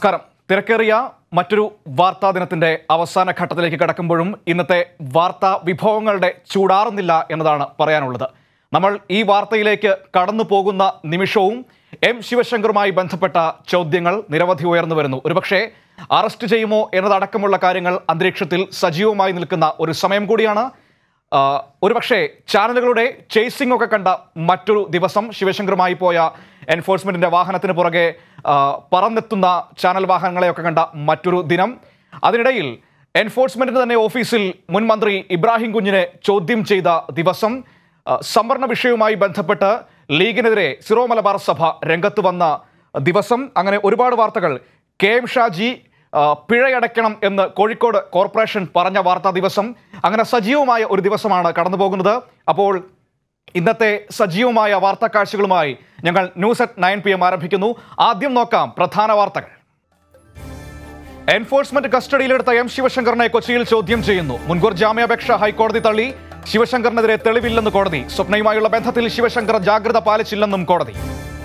നമസ്കാരം തിരക്കേറിയ മറ്റൊരു വാർത്താ ദിനത്തിന്റെ അവസാന ഘട്ടത്തിലേക്ക് കടക്കുമ്പോഴും ഇന്നത്തെ വാർത്താ വിഭവങ്ങളുടെ ചൂടാറുന്നില്ല എന്നതാണ് പറയാനുള്ളത് നമ്മൾ ഈ വാർത്തയിലേക്ക് കടന്നു പോകുന്ന നിമിഷവും എം ശിവശങ്കറുമായി ബന്ധപ്പെട്ട ചോദ്യങ്ങൾ നിരവധി ഉയർന്നു വരുന്നു ഒരുപക്ഷെ അറസ്റ്റ് ചെയ്യുമോ എന്നതടക്കമുള്ള കാര്യങ്ങൾ അന്തരീക്ഷത്തിൽ സജീവമായി നിൽക്കുന്ന ഒരു സമയം കൂടിയാണ് ആ, ഒരുപക്ഷെ ചാനലുകളുടെ ചേസിംഗ് ഒക്കെ കണ്ട മറ്റൊരു ദിവസം ശിവശങ്കറുമായി പോയ എൻഫോഴ്സ്മെന്റിന്റെ വാഹനത്തിന് പുറകെ ആ, പറന്നെത്തുന്ന ചാനൽ വാഹനങ്ങളെയൊക്കെ കണ്ട മറ്റൊരു ദിനം അതിനിടയിൽ എൻഫോഴ്സ്മെന്റിന്റെ തന്നെ ഓഫീസിൽ മുൻ മന്ത്രി ഇബ്രാഹിം കുഞ്ഞിനെ ചോദ്യം ചെയ്ത ദിവസം ആ, സംവരണ വിഷയവുമായി ബന്ധപ്പെട്ട് ലീഗിനെതിരെ സിറോ മലബാർ സഭ രംഗത്ത് വന്ന ദിവസം അങ്ങനെ ഒരുപാട് വാർത്തകൾ കെ എം ഷാജി ആ, പിഴയടയ്ക്കണം എന്ന് കോഴിക്കോട് കോർപ്പറേഷൻ പറഞ്ഞ വാർത്താ ദിവസം അങ്ങനെ സജീവമായ ഒരു ദിവസമാണ് കടന്നു പോകുന്നത് അപ്പോൾ ഇന്നത്തെ സജീവമായ വാർത്താ കാഴ്ചകളുമായി ഞങ്ങൾ news at nine P M ആരംഭിക്കുന്നു ആദ്യം നോക്കാം പ്രധാന വാർത്തകൾ എൻഫോഴ്സ്മെന്റ് കസ്റ്റഡിയിലെടുത്ത എം ശിവശങ്കറിനെ കൊച്ചിയിൽ ചോദ്യം ചെയ്യുന്നു മുൻകൂർ ജാമ്യാപേക്ഷ ഹൈക്കോടതി തള്ളി ശിവശങ്കറിനെതിരെ തെളിവില്ലെന്ന് കോടതി സ്വപ്നയുമായുള്ള ബന്ധത്തിൽ ശിവശങ്കർ ജാഗ്രത പാലിച്ചില്ലെന്നും കോടതി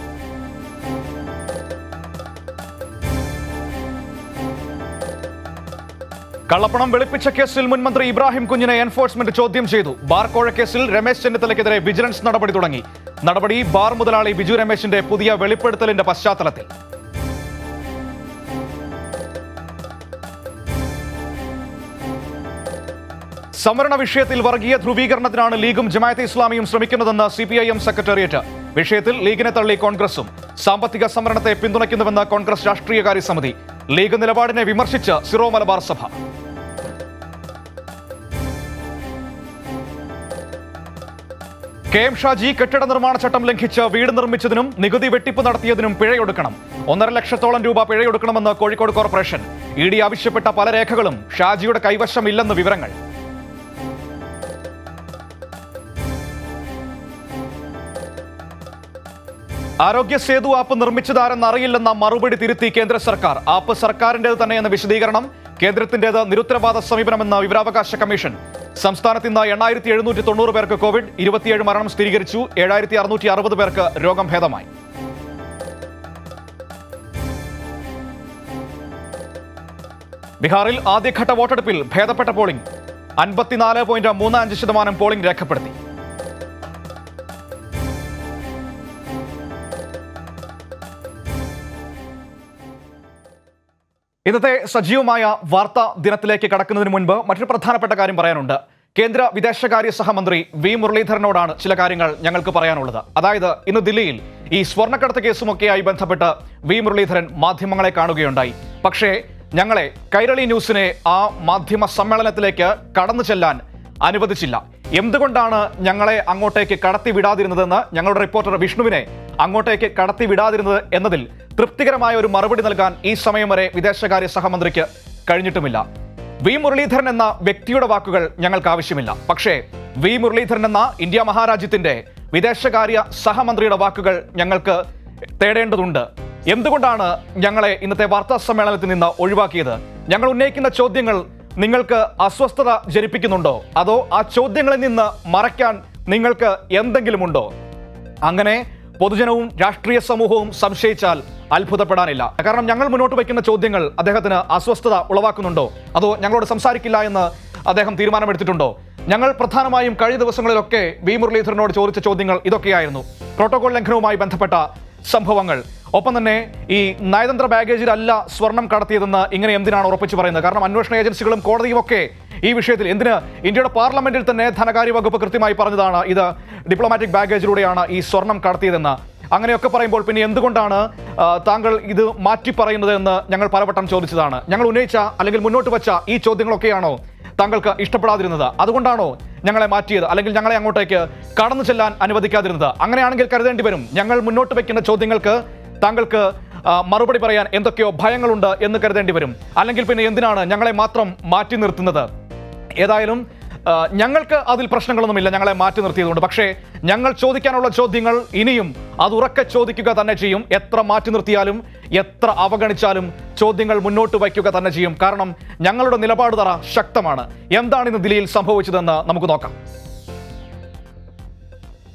കള്ളപ്പണം വെളുപ്പിച്ച കേസിൽ മുൻ മന്ത്രി ഇബ്രാഹിം കുഞ്ഞിനെ എൻഫോഴ്സ്മെന്റ് ചോദ്യം ചെയ്തു ബാർ കോഴ കേസിൽ രമേശ് ചെന്നിത്തലയ്ക്കെതിരെ വിജിലൻസ് നടപടി തുടങ്ങി നടപടി ബാർ മുതലാളി ബിജു രമേശിന്റെ പുതിയ വെളിപ്പെടുത്തലിന്റെ പശ്ചാത്തലത്തിൽ സംവരണ വിഷയത്തിൽ വർഗീയ ധ്രുവീകരണത്തിനാണ് ലീഗും ജമായത്തെ ഇസ്ലാമിയും ശ്രമിക്കുന്നതെന്ന് C P I M secretariat വിഷയത്തിൽ ലീഗിനെ തള്ളി കോൺഗ്രസും സാമ്പത്തിക സംവരണത്തെ പിന്തുണയ്ക്കുന്നുവെന്ന് കോൺഗ്രസ് രാഷ്ട്രീയകാര്യ സമിതി ലീഗ് നിലപാടിനെ വിമർശിച്ച് സിറോ മലബാർ സഭ കെ എം ഷാജി കെട്ടിട നിർമ്മാണ ചട്ടം ലംഘിച്ച് വീട് നിർമ്മിച്ചതിനും നികുതി വെട്ടിപ്പ് നടത്തിയതിനും പിഴയൊടുക്കണം ഒന്നര ലക്ഷത്തോളം രൂപ പിഴയൊടുക്കണമെന്ന് കോഴിക്കോട് കോർപ്പറേഷൻ ഇ ഡി ആവശ്യപ്പെട്ട പല രേഖകളും ഷാജിയുടെ കൈവശമില്ലെന്ന് വിവരങ്ങൾ ആരോഗ്യ സേതു ആപ്പ് നിർമ്മിച്ചതാരെന്ന് അറിയില്ലെന്ന മറുപടി തിരുത്തി കേന്ദ്ര സർക്കാർ ആപ്പ് സർക്കാരിന്റേത് തന്നെയെന്ന വിശദീകരണം കേന്ദ്രത്തിന്റേത് നിരുത്തരവാദ സമീപനമെന്ന വിവരാവകാശ കമ്മീഷൻ സംസ്ഥാനത്ത് ഇന്ന് എണ്ണായിരത്തി എഴുന്നൂറ്റി തൊണ്ണൂറ് പേർക്ക് കോവിഡ് ഇരുപത്തിയേഴ് മരണം സ്ഥിരീകരിച്ചു ഏഴായിരത്തി അറുന്നൂറ്റി അറുപത് പേർക്ക് രോഗം ഭേദമായി ബീഹാറിൽ ആദ്യഘട്ട വോട്ടെടുപ്പിൽ ഭേദപ്പെട്ട പോളിംഗ് അൻപത്തിനാല് പോയിന്റ് മൂന്ന് അഞ്ച് ശതമാനം പോളിംഗ് രേഖപ്പെടുത്തി ഇന്നത്തെ സജീവമായ വാർത്താ ദിനത്തിലേക്ക് കടക്കുന്നതിന് മുൻപ് മറ്റൊരു പ്രധാനപ്പെട്ട കാര്യം പറയാനുണ്ട് കേന്ദ്ര വിദേശകാര്യ സഹമന്ത്രി വി മുരളീധരനോടാണ് ചില കാര്യങ്ങൾ ഞങ്ങൾക്ക് പറയാനുള്ളത് അതായത് ഇന്ന് ദില്ലിയിൽ ഈ സ്വർണ്ണക്കടത്ത് കേസുമൊക്കെയായി ബന്ധപ്പെട്ട് വി മുരളീധരൻ മാധ്യമങ്ങളെ കാണുകയുണ്ടായി പക്ഷേ ഞങ്ങളെ കൈരളി ന്യൂസിനെ ആ മാധ്യമ സമ്മേളനത്തിലേക്ക് കടന്നു ചെല്ലാൻ അനുവദിച്ചില്ല എന്തുകൊണ്ടാണ് ഞങ്ങളെ അങ്ങോട്ടേക്ക് കടത്തി വിടാതിരുന്നതെന്ന് ഞങ്ങളുടെ റിപ്പോർട്ടർ വിഷ്ണുവിനെ അങ്ങോട്ടേക്ക് കടത്തി വിടാതിരുന്നത് എന്നതിൽ തൃപ്തികരമായ ഒരു മറുപടി നൽകാൻ ഈ സമയം വരെ വിദേശകാര്യ സഹമന്ത്രിക്ക് കഴിഞ്ഞിട്ടുമില്ല വി മുരളീധരൻ എന്ന വ്യക്തിയുടെ വാക്കുകൾ ഞങ്ങൾക്ക് ആവശ്യമില്ല പക്ഷേ വി മുരളീധരൻ എന്ന ഇന്ത്യ മഹാരാജ്യത്തിന്റെ വിദേശകാര്യ സഹമന്ത്രിയുടെ വാക്കുകൾ ഞങ്ങൾക്ക് തേടേണ്ടതുണ്ട് എന്തുകൊണ്ടാണ് ഞങ്ങളെ ഇന്നത്തെ വാർത്താ സമ്മേളനത്തിൽ നിന്ന് ഒഴിവാക്കിയത് ഞങ്ങൾ ഉന്നയിക്കുന്ന ചോദ്യങ്ങൾ നിങ്ങൾക്ക് അസ്വസ്ഥത ജനിപ്പിക്കുന്നുണ്ടോ അതോ ആ ചോദ്യങ്ങളിൽ നിന്ന് മറയ്ക്കാൻ നിങ്ങൾക്ക് എന്തെങ്കിലുമുണ്ടോ അങ്ങനെ പൊതുജനവും രാഷ്ട്രീയ സമൂഹവും സംശയിച്ചാൽ അത്ഭുതപ്പെടാനില്ല കാരണം ഞങ്ങൾ മുന്നോട്ട് വയ്ക്കുന്ന ചോദ്യങ്ങൾ അദ്ദേഹത്തിന് അസ്വസ്ഥത ഉളവാക്കുന്നുണ്ടോ അതോ ഞങ്ങളോട് സംസാരിക്കില്ല എന്ന് അദ്ദേഹം തീരുമാനമെടുത്തിട്ടുണ്ടോ ഞങ്ങൾ പ്രധാനമായും കഴിഞ്ഞ ദിവസങ്ങളിലൊക്കെ വി മുരളീധരനോട് ചോദിച്ച ചോദ്യങ്ങൾ ഇതൊക്കെയായിരുന്നു പ്രോട്ടോകോൾ ലംഘനവുമായി ബന്ധപ്പെട്ട സംഭവങ്ങൾ ഒപ്പം തന്നെ ഈ നയതന്ത്ര ബാഗേജിലല്ല സ്വർണം കടത്തിയതെന്ന് ഇങ്ങനെ എന്തിനാണ് ഉറപ്പിച്ചു പറയുന്നത് കാരണം അന്വേഷണ ഏജൻസികളും കോടതിയും ഒക്കെ ഈ വിഷയത്തിൽ എന്തിന് ഇന്ത്യയുടെ പാർലമെന്റിൽ തന്നെ ധനകാര്യ വകുപ്പ് കൃത്യമായി പറഞ്ഞതാണ് ഇത് ഡിപ്ലോമാറ്റിക് ബാഗേജിലൂടെയാണ് ഈ സ്വർണം കടത്തിയതെന്ന് അങ്ങനെയൊക്കെ പറയുമ്പോൾ പിന്നെ എന്തുകൊണ്ടാണ് ആ, താങ്കൾ ഇത് മാറ്റി പറയുന്നത് എന്ന് ഞങ്ങൾ പലവട്ടം ചോദിച്ചതാണ് ഞങ്ങൾ ഉന്നയിച്ച അല്ലെങ്കിൽ മുന്നോട്ട് വെച്ച ഈ ചോദ്യങ്ങളൊക്കെയാണോ താങ്കൾക്ക് ഇഷ്ടപ്പെടാതിരുന്നത് അതുകൊണ്ടാണോ ഞങ്ങളെ മാറ്റിയത് അല്ലെങ്കിൽ ഞങ്ങളെ അങ്ങോട്ടേക്ക് കടന്നു ചെല്ലാൻ അനുവദിക്കാതിരുന്നത് അങ്ങനെയാണെങ്കിൽ കരുതേണ്ടി വരും ഞങ്ങൾ മുന്നോട്ട് വെക്കുന്ന ചോദ്യങ്ങൾക്ക് താങ്കൾക്ക് ആ, മറുപടി പറയാൻ എന്തൊക്കെയോ ഭയങ്ങളുണ്ട് എന്ന് കരുതേണ്ടി വരും അല്ലെങ്കിൽ പിന്നെ എന്തിനാണ് ഞങ്ങളെ മാത്രം മാറ്റി നിർത്തുന്നത് ഏതായാലും ആ, ഞങ്ങൾക്ക് അതിൽ പ്രശ്നങ്ങളൊന്നുമില്ല ഞങ്ങളെ മാറ്റി നിർത്തിയതുകൊണ്ട് പക്ഷേ ഞങ്ങൾ ചോദിക്കാനുള്ള ചോദ്യങ്ങൾ ഇനിയും അത് ഉറക്കെ ചോദിക്കുക തന്നെ ചെയ്യും എത്ര മാറ്റി നിർത്തിയാലും എത്ര അവഗണിച്ചാലും ചോദ്യങ്ങൾ മുന്നോട്ട് വയ്ക്കുക തന്നെ ചെയ്യും കാരണം ഞങ്ങളുടെ നിലപാട് തറ ശക്തമാണ് എന്താണ് ഇന്ന് ദില്ലിയിൽ സംഭവിച്ചതെന്ന് നമുക്ക് നോക്കാം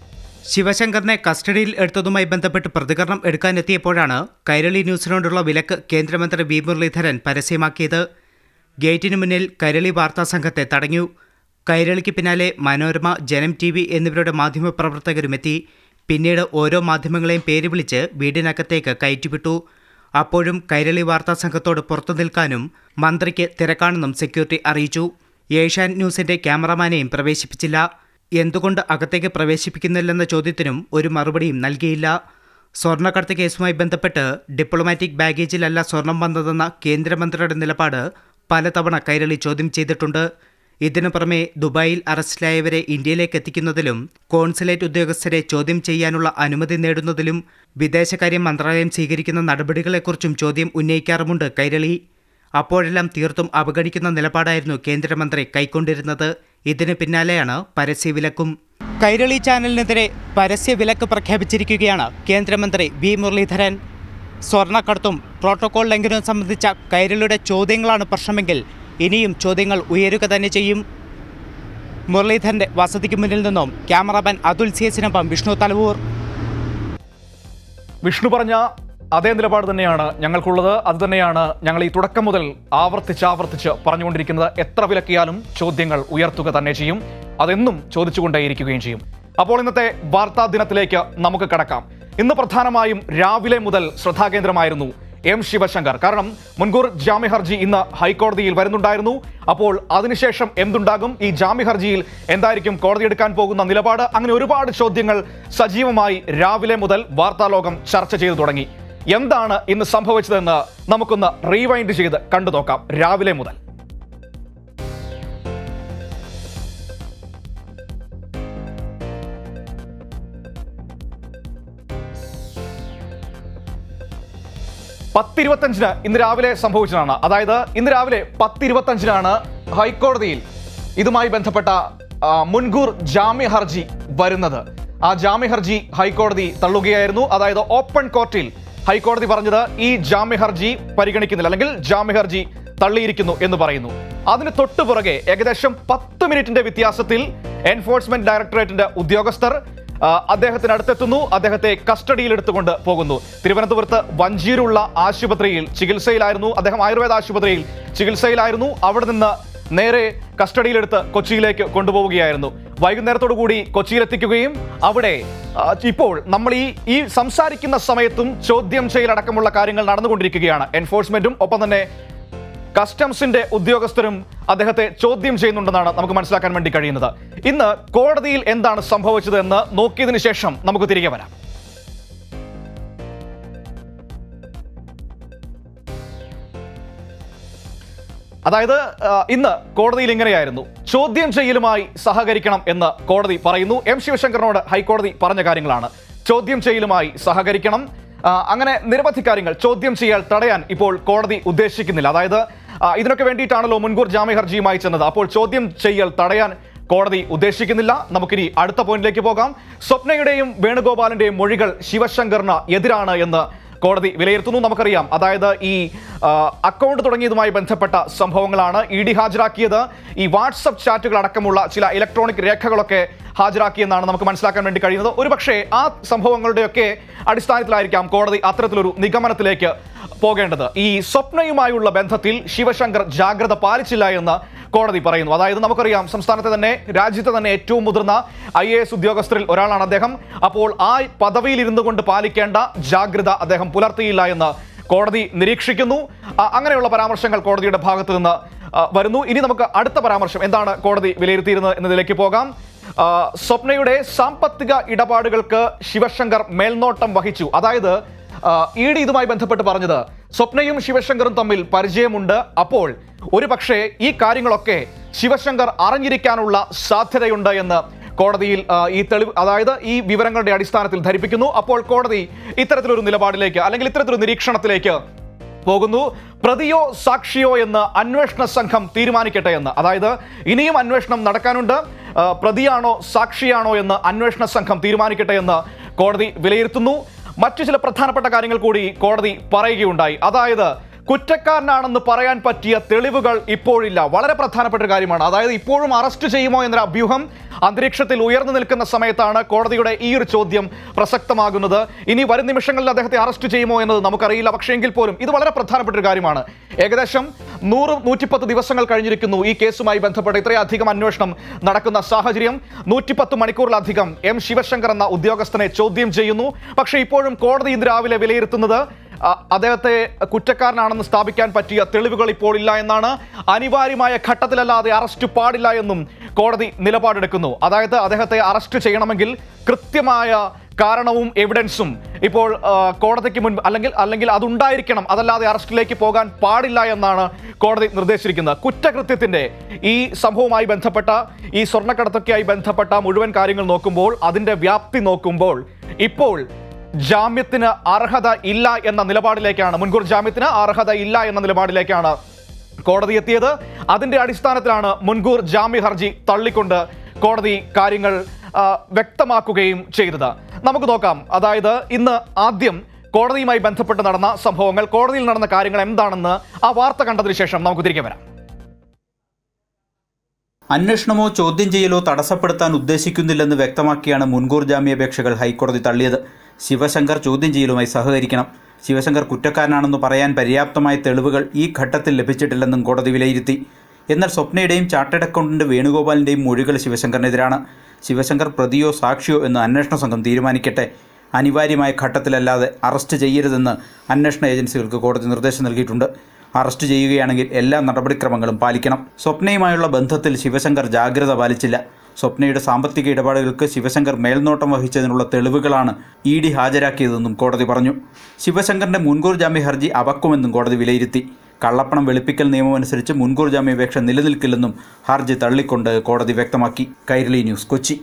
ശിവശങ്കറിനെ കസ്റ്റഡിയിൽ എടുത്തതുമായി ബന്ധപ്പെട്ട് പ്രതികരണം എടുക്കാനെത്തിയപ്പോഴാണ് കൈരളി ന്യൂസിനോടുള്ള വിലക്ക് കേന്ദ്രമന്ത്രി വി മുരളീധരൻ പരസ്യമാക്കിയത് ഗേറ്റിനു മുന്നിൽ കൈരളി വാർത്താ സംഘത്തെ തടഞ്ഞു കൈരളിക്ക് പിന്നാലെ മനോരമ ജനം ടി വി എന്നിവരുടെ മാധ്യമപ്രവർത്തകരുമെത്തി പിന്നീട് ഓരോ മാധ്യമങ്ങളെയും പേര് വിളിച്ച് വീടിനകത്തേക്ക് കയറ്റിവിട്ടു അപ്പോഴും കൈരളി വാർത്താ സംഘത്തോട് പുറത്തു നിൽക്കാനും മന്ത്രിക്ക് തിരക്കാണെന്നും സെക്യൂരിറ്റി അറിയിച്ചു ഏഷ്യാൻ ന്യൂസിന്റെ ക്യാമറമാനെയും പ്രവേശിപ്പിച്ചില്ല എന്തുകൊണ്ട് അകത്തേക്ക് പ്രവേശിപ്പിക്കുന്നില്ലെന്ന ചോദ്യത്തിനും ഒരു മറുപടിയും നൽകിയില്ല സ്വർണ്ണക്കടത്ത് കേസുമായി ബന്ധപ്പെട്ട് ഡിപ്ലോമാറ്റിക് ബാഗേജിലല്ല സ്വർണം വന്നതെന്ന കേന്ദ്രമന്ത്രിയുടെ നിലപാട് പലതവണ കൈരളി ചോദ്യം ചെയ്തിട്ടുണ്ട് ഇതിനു പുറമെ ദുബായിൽ അറസ്റ്റിലായവരെ ഇന്ത്യയിലേക്ക് എത്തിക്കുന്നതിലും കോൺസുലേറ്റ് ഉദ്യോഗസ്ഥരെ ചോദ്യം ചെയ്യാനുള്ള അനുമതി നേടുന്നതിലും വിദേശകാര്യ മന്ത്രാലയം സ്വീകരിക്കുന്ന നടപടികളെക്കുറിച്ചും ചോദ്യം ഉന്നയിക്കാറുമുണ്ട് കൈരളി അപ്പോഴെല്ലാം തീർത്തും അവഗണിക്കുന്ന നിലപാടായിരുന്നു കേന്ദ്രമന്ത്രി കൈക്കൊണ്ടിരുന്നത് ഇതിന് പിന്നാലെയാണ് പരസ്യവിലക്കും കൈരളി ചാനലിനെതിരെ പരസ്യവിലക്ക് പ്രഖ്യാപിച്ചിരിക്കുകയാണ് കേന്ദ്രമന്ത്രി വി മുരളീധരൻ സ്വർണ്ണക്കടത്തും പ്രോട്ടോകോൾ ലംഘനവും സംബന്ധിച്ച കൈരളിയുടെ ചോദ്യങ്ങളാണ് പ്രശ്നമെങ്കിൽ ഇനിയും ചോദ്യങ്ങൾ ഉയരുക തന്നെ ചെയ്യും മുരളീധരന്റെ വസതിക്ക് മുന്നിൽ നിന്നും ക്യാമറാമാൻ അതുൽ സിയസിനൊപ്പം വിഷ്ണു തലവൂർ വിഷ്ണു പറഞ്ഞ അതേ നിലപാട് തന്നെയാണ് ഞങ്ങൾക്കുള്ളത് അത് തന്നെയാണ് ഞങ്ങൾ ഈ തുടക്കം മുതൽ ആവർത്തിച്ച് ആവർത്തിച്ച് പറഞ്ഞുകൊണ്ടിരിക്കുന്നത് എത്ര വിലക്കിയാലും ചോദ്യങ്ങൾ ഉയർത്തുക തന്നെ ചെയ്യും അതെന്നും ചോദിച്ചുകൊണ്ടേയിരിക്കുകയും ചെയ്യും അപ്പോൾ ഇന്നത്തെ വാർത്താ ദിനത്തിലേക്ക് നമുക്ക് കടക്കാം ഇന്ന് പ്രധാനമായും രാവിലെ മുതൽ ശ്രദ്ധാകേന്ദ്രമായിരുന്നു എം ശിവശങ്കർ കാരണം മുൻകൂർ ജാമ്യ ഹർജി ഇന്ന് ഹൈക്കോടതിയിൽ വരുന്നുണ്ടായിരുന്നു അപ്പോൾ അതിനുശേഷം എന്തുണ്ടാകും ഈ ജാമ്യ ഹർജിയിൽ എന്തായിരിക്കും കോടതി എടുക്കാൻ പോകുന്ന നിലപാട് അങ്ങനെ ഒരുപാട് ചോദ്യങ്ങൾ സജീവമായി രാവിലെ മുതൽ വാർത്താലോകം ചർച്ച ചെയ്തു തുടങ്ങി എന്താണ് ഇന്ന് സംഭവിച്ചതെന്ന് നമുക്കൊന്ന് റീവൈൻഡ് ചെയ്ത് കണ്ടു നോക്കാം രാവിലെ മുതൽ പത്തിരുപത്തഞ്ചിന് ഇന്ന് രാവിലെ സംഭവിച്ചതാണ് അതായത് ഇന്ന് രാവിലെ പത്തിരുപത്തഞ്ചിനാണ് ഹൈക്കോടതിയിൽ ഇതുമായി ബന്ധപ്പെട്ട ആ, മുൻകൂർ ജാമ്യ ഹർജി വരുന്നത് ആ ജാമ്യ ഹർജി ഹൈക്കോടതി തള്ളുകയായിരുന്നു അതായത് ഓപ്പൺ കോർട്ടിൽ ഹൈക്കോടതി പറഞ്ഞത് ഈ ജാമ്യ ഹർജി പരിഗണിക്കുന്നില്ല അല്ലെങ്കിൽ ജാമ്യ ഹർജി തള്ളിയിരിക്കുന്നു എന്ന് പറയുന്നു അതിന് തൊട്ടു പുറകെ ഏകദേശം പത്ത് മിനിറ്റിന്റെ വ്യത്യാസത്തിൽ എൻഫോഴ്സ്മെന്റ് ഡയറക്ടറേറ്റിന്റെ ഉദ്യോഗസ്ഥർ ആ, അദ്ദേഹത്തിന് അടുത്തെത്തുന്നു അദ്ദേഹത്തെ കസ്റ്റഡിയിൽ എടുത്തുകൊണ്ട് പോകുന്നു തിരുവനന്തപുരത്ത് വഞ്ചിയിലുള്ള ആശുപത്രിയിൽ ചികിത്സയിലായിരുന്നു അദ്ദേഹം ആയുർവേദ ആശുപത്രിയിൽ ചികിത്സയിലായിരുന്നു അവിടെ നിന്ന് നേരെ കസ്റ്റഡിയിലെടുത്ത് കൊച്ചിയിലേക്ക് കൊണ്ടുപോവുകയായിരുന്നു വൈകുന്നേരത്തോടു കൂടി കൊച്ചിയിലെത്തിക്കുകയും അവിടെ ആ, ഇപ്പോൾ നമ്മൾ ഈ ഈ സംസാരിക്കുന്ന സമയത്തും ചോദ്യം ചെയ്യലടക്കമുള്ള കാര്യങ്ങൾ നടന്നുകൊണ്ടിരിക്കുകയാണ് എൻഫോഴ്സ്മെന്റും ഒപ്പം തന്നെ കസ്റ്റംസിന്റെ ഉദ്യോഗസ്ഥരും അദ്ദേഹത്തെ ചോദ്യം ചെയ്യുന്നുണ്ടെന്നാണ് നമുക്ക് മനസ്സിലാക്കാൻ വേണ്ടി കഴിയുന്നത് ഇന്ന് കോടതിയിൽ എന്താണ് സംഭവിച്ചത് എന്ന് നോക്കിയതിനു ശേഷം നമുക്ക് തിരികെ വരാം അതായത് ആ, ഇന്ന് കോടതിയിൽ ഇങ്ങനെയായിരുന്നു ചോദ്യം ചെയ്യലുമായി സഹകരിക്കണം എന്ന് കോടതി പറയുന്നു എം ശിവശങ്കറിനോട് ഹൈക്കോടതി പറഞ്ഞ കാര്യങ്ങളാണ് ചോദ്യം ചെയ്യലുമായി സഹകരിക്കണം ആ, അങ്ങനെ നിരവധി കാര്യങ്ങൾ ചോദ്യം ചെയ്യൽ തടയാൻ ഇപ്പോൾ കോടതി ഉദ്ദേശിക്കുന്നില്ല അതായത് ആ, ഇതിനൊക്കെ വേണ്ടിയിട്ടാണല്ലോ മുൻകൂർ ജാമ്യ ഹർജിയുമായി ചെന്നത് അപ്പോൾ ചോദ്യം ചെയ്യൽ തടയാൻ കോടതി ഉദ്ദേശിക്കുന്നില്ല നമുക്കിനി അടുത്ത പോയിന്റിലേക്ക് പോകാം സ്വപ്നയുടെയും വേണുഗോപാലിന്റെയും മൊഴികൾ ശിവശങ്കറിന് എതിരാണ് എന്ന് കോടതി വിലയിരുത്തുന്നു നമുക്കറിയാം അതായത് ഈ ആ, അക്കൗണ്ട് തുടങ്ങിയതുമായി ബന്ധപ്പെട്ട സംഭവങ്ങളാണ് ഇ ഡി ഹാജരാക്കിയത് ഈ വാട്സപ്പ് ചാറ്റുകൾ അടക്കമുള്ള ചില ഇലക്ട്രോണിക് രേഖകളൊക്കെ ഹാജരാക്കിയെന്നാണ് നമുക്ക് മനസ്സിലാക്കാൻ വേണ്ടി കഴിയുന്നത് ഒരുപക്ഷെ ആ സംഭവങ്ങളുടെയൊക്കെ അടിസ്ഥാനത്തിലായിരിക്കാം കോടതി അത്തരത്തിലൊരു നിഗമനത്തിലേക്ക് പോകേണ്ടത് ഈ സ്വപ്നയുമായുള്ള ബന്ധത്തിൽ ശിവശങ്കർ ജാഗ്രത പാലിച്ചില്ല എന്ന് കോടതി പറയുന്നു അതായത് നമുക്കറിയാം സംസ്ഥാനത്തെ തന്നെ രാജ്യത്തെ തന്നെ ഏറ്റവും മുതിർന്ന ഐ എ എസ് ഉദ്യോഗസ്ഥരിൽ ഒരാളാണ് അദ്ദേഹം അപ്പോൾ ആ പദവിയിൽ ഇരുന്നു കൊണ്ട് പാലിക്കേണ്ട ജാഗ്രത അദ്ദേഹം പുലർത്തിയില്ല എന്ന് കോടതി നിരീക്ഷിക്കുന്നു ആ, അങ്ങനെയുള്ള പരാമർശങ്ങൾ കോടതിയുടെ ഭാഗത്ത് നിന്ന് ആ, വരുന്നു ഇനി നമുക്ക് അടുത്ത പരാമർശം എന്താണ് കോടതി വിലയിരുത്തിയിരുന്നത് എന്നതിലേക്ക് പോകാം ആ, സ്വപ്നയുടെ സാമ്പത്തിക ഇടപാടുകൾക്ക് ശിവശങ്കർ മേൽനോട്ടം വഹിച്ചു അതായത് ഇ ഡി ഇതുമായി ബന്ധപ്പെട്ട് പറഞ്ഞത് സ്വപ്നയും ശിവശങ്കറും തമ്മിൽ പരിചയമുണ്ട് അപ്പോൾ ഒരു പക്ഷേ ഈ കാര്യങ്ങളൊക്കെ ശിവശങ്കർ അറിഞ്ഞിരിക്കാനുള്ള സാധ്യതയുണ്ട് എന്ന് കോടതിയിൽ ആ, ഈ തെളിവ് അതായത് ഈ വിവരങ്ങളുടെ അടിസ്ഥാനത്തിൽ ധരിപ്പിക്കുന്നു അപ്പോൾ കോടതി ഇത്തരത്തിലൊരു നിലപാടിലേക്ക് അല്ലെങ്കിൽ ഇത്തരത്തിലൊരു നിരീക്ഷണത്തിലേക്ക് പോകുന്നു പ്രതിയോ സാക്ഷിയോ എന്ന് അന്വേഷണ സംഘം തീരുമാനിക്കട്ടെ എന്ന് അതായത് ഇനിയും അന്വേഷണം നടക്കാനുണ്ട് ആ, പ്രതിയാണോ സാക്ഷിയാണോ എന്ന് അന്വേഷണ സംഘം തീരുമാനിക്കട്ടെ എന്ന് കോടതി വിലയിരുത്തുന്നു മറ്റു ചില പ്രധാനപ്പെട്ട കാര്യങ്ങൾ കൂടി കോടതി പറയുകയുണ്ടായി അതായത് കുറ്റക്കാരനാണെന്ന് പറയാൻ പറ്റിയ തെളിവുകൾ ഇപ്പോഴില്ല വളരെ പ്രധാനപ്പെട്ട ഒരു കാര്യമാണ് അതായത് ഇപ്പോഴും അറസ്റ്റ് ചെയ്യുമോ എന്നൊരു അഭ്യൂഹം അന്തരീക്ഷത്തിൽ ഉയർന്നു നിൽക്കുന്ന സമയത്താണ് കോടതിയുടെ ഈ ഒരു ചോദ്യം പ്രസക്തമാകുന്നത് ഇനി വരും നിമിഷങ്ങളിൽ അദ്ദേഹത്തെ അറസ്റ്റ് ചെയ്യുമോ എന്നത് നമുക്കറിയില്ല പക്ഷേ എങ്കിൽ പോലും ഇത് വളരെ പ്രധാനപ്പെട്ട ഒരു കാര്യമാണ് ഏകദേശം നൂറ് നൂറ്റിപ്പത്ത് ദിവസങ്ങൾ കഴിഞ്ഞിരിക്കുന്നു ഈ കേസുമായി ബന്ധപ്പെട്ട് ഇത്രയധികം അന്വേഷണം നടക്കുന്ന സാഹചര്യം നൂറ്റിപ്പത്ത് മണിക്കൂറിലധികം എം ശിവശങ്കർ എന്ന ഉദ്യോഗസ്ഥനെ ചോദ്യം ചെയ്യുന്നു പക്ഷേ ഇപ്പോഴും കോടതി ഇന്ന് രാവിലെ വിലയിരുത്തുന്നത് അ, അദ്ദേഹത്തെ കുറ്റക്കാരനാണെന്ന് സ്ഥാപിക്കാൻ പറ്റിയ തെളിവുകൾ ഇപ്പോൾ ഇല്ല എന്നാണ് അനിവാര്യമായ ഘട്ടത്തിലല്ലാതെ അറസ്റ്റ് പാടില്ല എന്നും കോടതി നിലപാടെടുക്കുന്നു അതായത് അദ്ദേഹത്തെ അറസ്റ്റ് ചെയ്യണമെങ്കിൽ കൃത്യമായ കാരണവും എവിഡൻസും ഇപ്പോൾ ആ, കോടതിക്ക് മുൻപ് അല്ലെങ്കിൽ അല്ലെങ്കിൽ അതുണ്ടായിരിക്കണം അതല്ലാതെ അറസ്റ്റിലേക്ക് പോകാൻ പാടില്ല എന്നാണ് കോടതി നിർദ്ദേശിച്ചിരിക്കുന്നത് കുറ്റകൃത്യത്തിന്റെ ഈ സംഭവവുമായി ബന്ധപ്പെട്ട ഈ സ്വർണ്ണക്കടത്തൊക്കെയായി ബന്ധപ്പെട്ട മുഴുവൻ കാര്യങ്ങൾ നോക്കുമ്പോൾ അതിന്റെ വ്യാപ്തി നോക്കുമ്പോൾ ഇപ്പോൾ ജാമ്യത്തിന് അർഹത ഇല്ല എന്ന നിലപാടിലേക്കാണ് മുൻകൂർ ജാമ്യത്തിന് അർഹത ഇല്ല എന്ന നിലപാടിലേക്കാണ് കോടതി എത്തിയത് അതിന്റെ അടിസ്ഥാനത്തിലാണ് മുൻകൂർ ജാമ്യ ഹർജി തള്ളിക്കൊണ്ട് കോടതി കാര്യങ്ങൾ ആ, വ്യക്തമാക്കുകയും ചെയ്തത് നമുക്ക് നോക്കാം അതായത് ഇന്ന് ആദ്യം കോടതിയുമായി ബന്ധപ്പെട്ട് നടന്ന സംഭവങ്ങൾ കോടതിയിൽ നടന്ന കാര്യങ്ങൾ എന്താണെന്ന് ആ വാർത്ത കണ്ടതിന് ശേഷം നമുക്ക് തിരികെ വരാം അന്വേഷണമോ ചോദ്യം ചെയ്യലോ തടസ്സപ്പെടുത്താൻ ഉദ്ദേശിക്കുന്നില്ലെന്ന് വ്യക്തമാക്കിയാണ് മുൻകൂർ ജാമ്യാപേക്ഷകൾ ഹൈക്കോടതി തള്ളിയത് ശിവശങ്കർ ചോദ്യം ചെയ്യലുമായി സഹകരിക്കണം ശിവശങ്കർ കുറ്റക്കാരനാണെന്ന് പറയാൻ പര്യാപ്തമായ തെളിവുകൾ ഈ ഘട്ടത്തിൽ ലഭിച്ചിട്ടില്ലെന്നും കോടതി വിലയിരുത്തി എന്നാൽ സ്വപ്നയുടെയും ചാർട്ടേഡ് അക്കൗണ്ടന്റ് വേണുഗോപാലിൻ്റെയും മൊഴികൾ ശിവശങ്കറിനെതിരാണ് ശിവശങ്കർ പ്രതിയോ സാക്ഷിയോ എന്ന് അന്വേഷണ സംഘം തീരുമാനിക്കട്ടെ അനിവാര്യമായ ഘട്ടത്തിലല്ലാതെ അറസ്റ്റ് ചെയ്യരുതെന്ന് അന്വേഷണ ഏജൻസികൾക്ക് കോടതി നിർദ്ദേശം നൽകിയിട്ടുണ്ട് അറസ്റ്റ് ചെയ്യുകയാണെങ്കിൽ എല്ലാ നടപടിക്രമങ്ങളും പാലിക്കണം സ്വപ്നയുമായുള്ള ബന്ധത്തിൽ ശിവശങ്കർ ജാഗ്രത പാലിച്ചില്ല സ്വപ്നയുടെ സാമ്പത്തിക ഇടപാടുകൾക്ക് ശിവശങ്കർ മേൽനോട്ടം വഹിച്ചതിനുള്ള തെളിവുകളാണ് ഇ ഡി ഹാജരാക്കിയതെന്നും കോടതി പറഞ്ഞു ശിവശങ്കറിന്റെ മുൻകൂർ ജാമ്യ ഹർജി അവക്കുമെന്നും കോടതി വിലയിരുത്തി കള്ളപ്പണം വെളുപ്പിക്കൽ നിയമമനുസരിച്ച് മുൻകൂർ ജാമ്യാപേക്ഷ നിലനിൽക്കില്ലെന്നും ഹർജി തള്ളിക്കൊണ്ട് കോടതി വ്യക്തമാക്കി കൈരളി ന്യൂസ് കൊച്ചി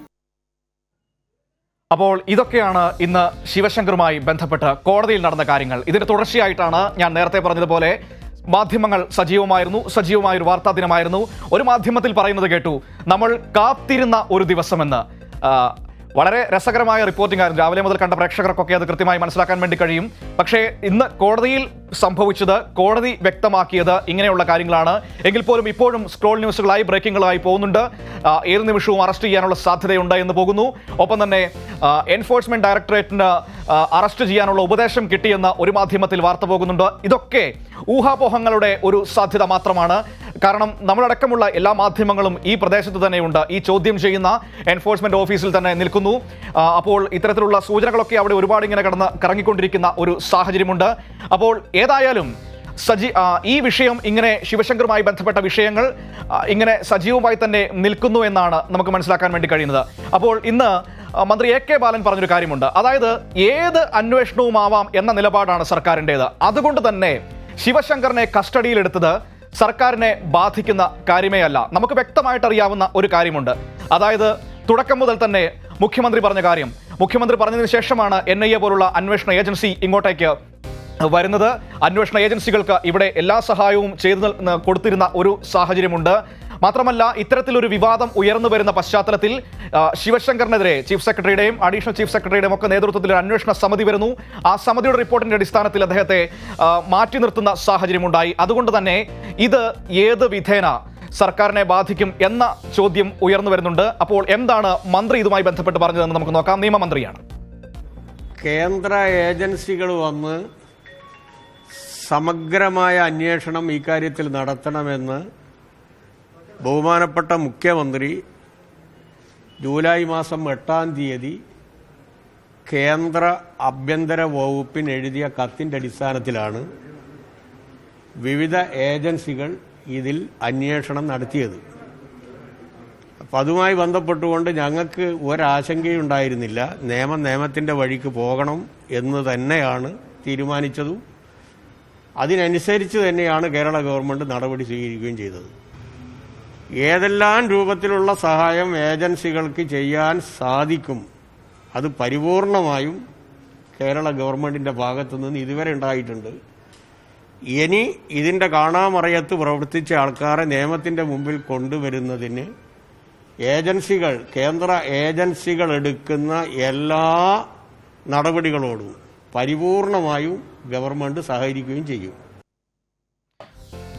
അപ്പോൾ ഇതൊക്കെയാണ് ഇന്ന് ശിവശങ്കറുമായി ബന്ധപ്പെട്ട് കോടതിയിൽ നടന്ന കാര്യങ്ങൾ ഇതിന്റെ തുടർച്ചയായിട്ടാണ് ഞാൻ നേരത്തെ പറഞ്ഞതുപോലെ മാധ്യമങ്ങൾ സജീവമായിരുന്നു സജീവമായ ഒരു വാർത്താ ദിനമായിരുന്നു ഒരു മാധ്യമത്തിൽ പറയുന്നത് കേട്ടു നമ്മൾ കാത്തിരുന്ന ഒരു ദിവസമെന്ന് ആ, വളരെ രസകരമായ റിപ്പോർട്ടിംഗ് ആയിരുന്നു രാവിലെ മുതൽ കണ്ട പ്രേക്ഷകർക്കൊക്കെ അത് കൃത്യമായി മനസ്സിലാക്കാൻ വേണ്ടി കഴിയും പക്ഷേ ഇന്ന് കോടതിയിൽ സംഭവിച്ചത് കോടതി വ്യക്തമാക്കിയത് ഇങ്ങനെയുള്ള കാര്യങ്ങളാണ് എങ്കിൽ പോലും ഇപ്പോഴും സ്ക്രോൾ ന്യൂസുകളായി ബ്രേക്കിങ്ങുകളായി പോകുന്നുണ്ട് ആ, ഏത് നിമിഷവും അറസ്റ്റ് ചെയ്യാനുള്ള സാധ്യതയുണ്ട് എന്ന് പോകുന്നു ഒപ്പം തന്നെ എൻഫോഴ്സ്മെന്റ് ഡയറക്ടറേറ്റിന് ആ, അറസ്റ്റ് ചെയ്യാനുള്ള ഉപദേശം കിട്ടിയെന്ന ഒരു മാധ്യമത്തിൽ വാർത്ത പോകുന്നുണ്ട് ഇതൊക്കെ ഊഹാപോഹങ്ങളുടെ ഒരു സാധ്യത മാത്രമാണ് കാരണം നമ്മളടക്കമുള്ള എല്ലാ മാധ്യമങ്ങളും ഈ പ്രദേശത്ത് തന്നെയുണ്ട് ഈ ചോദ്യം ചെയ്യുന്ന എൻഫോഴ്സ്മെന്റ് ഓഫീസിൽ തന്നെ നിൽക്കുന്നു ആ, അപ്പോൾ ഇത്തരത്തിലുള്ള സൂചനകളൊക്കെ അവിടെ ഒരുപാട് ഇങ്ങനെ കടന്ന് കറങ്ങിക്കൊണ്ടിരിക്കുന്ന ഒരു സാഹചര്യമുണ്ട് അപ്പോൾ ഏതായാലും സജി ആ, ഈ വിഷയം ഇങ്ങനെ ശിവശങ്കറുമായി ബന്ധപ്പെട്ട വിഷയങ്ങൾ ആ, ഇങ്ങനെ സജീവമായി തന്നെ നിൽക്കുന്നു എന്നാണ് നമുക്ക് മനസ്സിലാക്കാൻ വേണ്ടി കഴിയുന്നത് അപ്പോൾ ഇന്ന് ആ, മന്ത്രി എ കെ ബാലൻ പറഞ്ഞൊരു കാര്യമുണ്ട് അതായത് ഏത് അന്വേഷണവുമാവാം എന്ന നിലപാടാണ് സർക്കാരിൻ്റെത് അതുകൊണ്ട് തന്നെ ശിവശങ്കറിനെ കസ്റ്റഡിയിലെടുത്തത് സർക്കാരിനെ ബാധിക്കുന്ന കാര്യമേ അല്ല നമുക്ക് വ്യക്തമായിട്ട് അറിയാവുന്ന ഒരു കാര്യമുണ്ട് അതായത് തുടക്കം മുതൽ തന്നെ മുഖ്യമന്ത്രി പറഞ്ഞ കാര്യം മുഖ്യമന്ത്രി പറഞ്ഞതിന് ശേഷമാണ് എൻ ഐ എ പോലുള്ള അന്വേഷണ ഏജൻസി ഇങ്ങോട്ടേക്ക് വരുന്നത് അന്വേഷണ ഏജൻസികൾക്ക് ഇവിടെ എല്ലാ സഹായവും ചെയ്തു നൽ- കൊടുത്തിരുന്ന ഒരു സാഹചര്യമുണ്ട് മാത്രമല്ല ഇത്തരത്തിലൊരു വിവാദം ഉയർന്നു വരുന്ന പശ്ചാത്തലത്തിൽ ആ, ശിവശങ്കറിനെതിരെ ചീഫ് സെക്രട്ടറിയുടെയും അഡീഷണൽ ചീഫ് സെക്രട്ടറിയുടെയും ഒക്കെ നേതൃത്വത്തിൽ ഒരു അന്വേഷണ സമിതി വരുന്നു ആ സമിതിയുടെ റിപ്പോർട്ടിന്റെ അടിസ്ഥാനത്തിൽ അദ്ദേഹത്തെ ആ, മാറ്റി നിർത്തുന്ന സാഹചര്യമുണ്ടായി അതുകൊണ്ട് തന്നെ ഇത് ഏത് വിധേന സർക്കാരിനെ ബാധിക്കും എന്ന ചോദ്യം ഉയർന്നു വരുന്നുണ്ട് അപ്പോൾ എന്താണ് മന്ത്രി ഇതുമായി ബന്ധപ്പെട്ട് പറഞ്ഞതെന്ന് നമുക്ക് നോക്കാം നിയമമന്ത്രിയാണ് കേന്ദ്ര ഏജൻസികൾ വന്ന് സമഗ്രമായ അന്വേഷണം ഇക്കാര്യത്തിൽ നടത്തണമെന്ന് ബഹുമാനപ്പെട്ട മുഖ്യമന്ത്രി ജൂലൈ മാസം എട്ടാം തീയതി കേന്ദ്ര ആഭ്യന്തര വകുപ്പിന് എഴുതിയ കത്തിൻ്റെ അടിസ്ഥാനത്തിലാണ് വിവിധ ഏജൻസികൾ ഇതിൽ അന്വേഷണം നടത്തിയത് അപ്പം അതുമായി ബന്ധപ്പെട്ടുകൊണ്ട് ഞങ്ങൾക്ക് ഒരാശങ്കയുണ്ടായിരുന്നില്ല നിയമം നിയമത്തിൻ്റെ വഴിക്ക് പോകണം എന്ന് തന്നെയാണ് തീരുമാനിച്ചതും അതിനനുസരിച്ച് തന്നെയാണ് കേരള ഗവൺമെൻറ് നടപടി സ്വീകരിക്കുകയും ചെയ്തത് ഏതെല്ലാം രൂപത്തിലുള്ള സഹായം ഏജൻസികൾക്ക് ചെയ്യാൻ സാധിക്കും അത് പരിപൂർണമായും കേരള ഗവൺമെൻറ്റിൻ്റെ ഭാഗത്തു നിന്ന് ഇതുവരെ ഉണ്ടായിട്ടുണ്ട് ഇനി ഇതിൻ്റെ കാണാമറയത്ത് പ്രവർത്തിച്ച ആൾക്കാരെ നിയമത്തിൻ്റെ മുമ്പിൽ കൊണ്ടുവരുന്നതിന് ഏജൻസികൾ കേന്ദ്ര ഏജൻസികൾ എടുക്കുന്ന എല്ലാ നടപടികളോടും പരിപൂർണമായും ഗവൺമെൻറ് സഹകരിക്കുകയും ചെയ്യും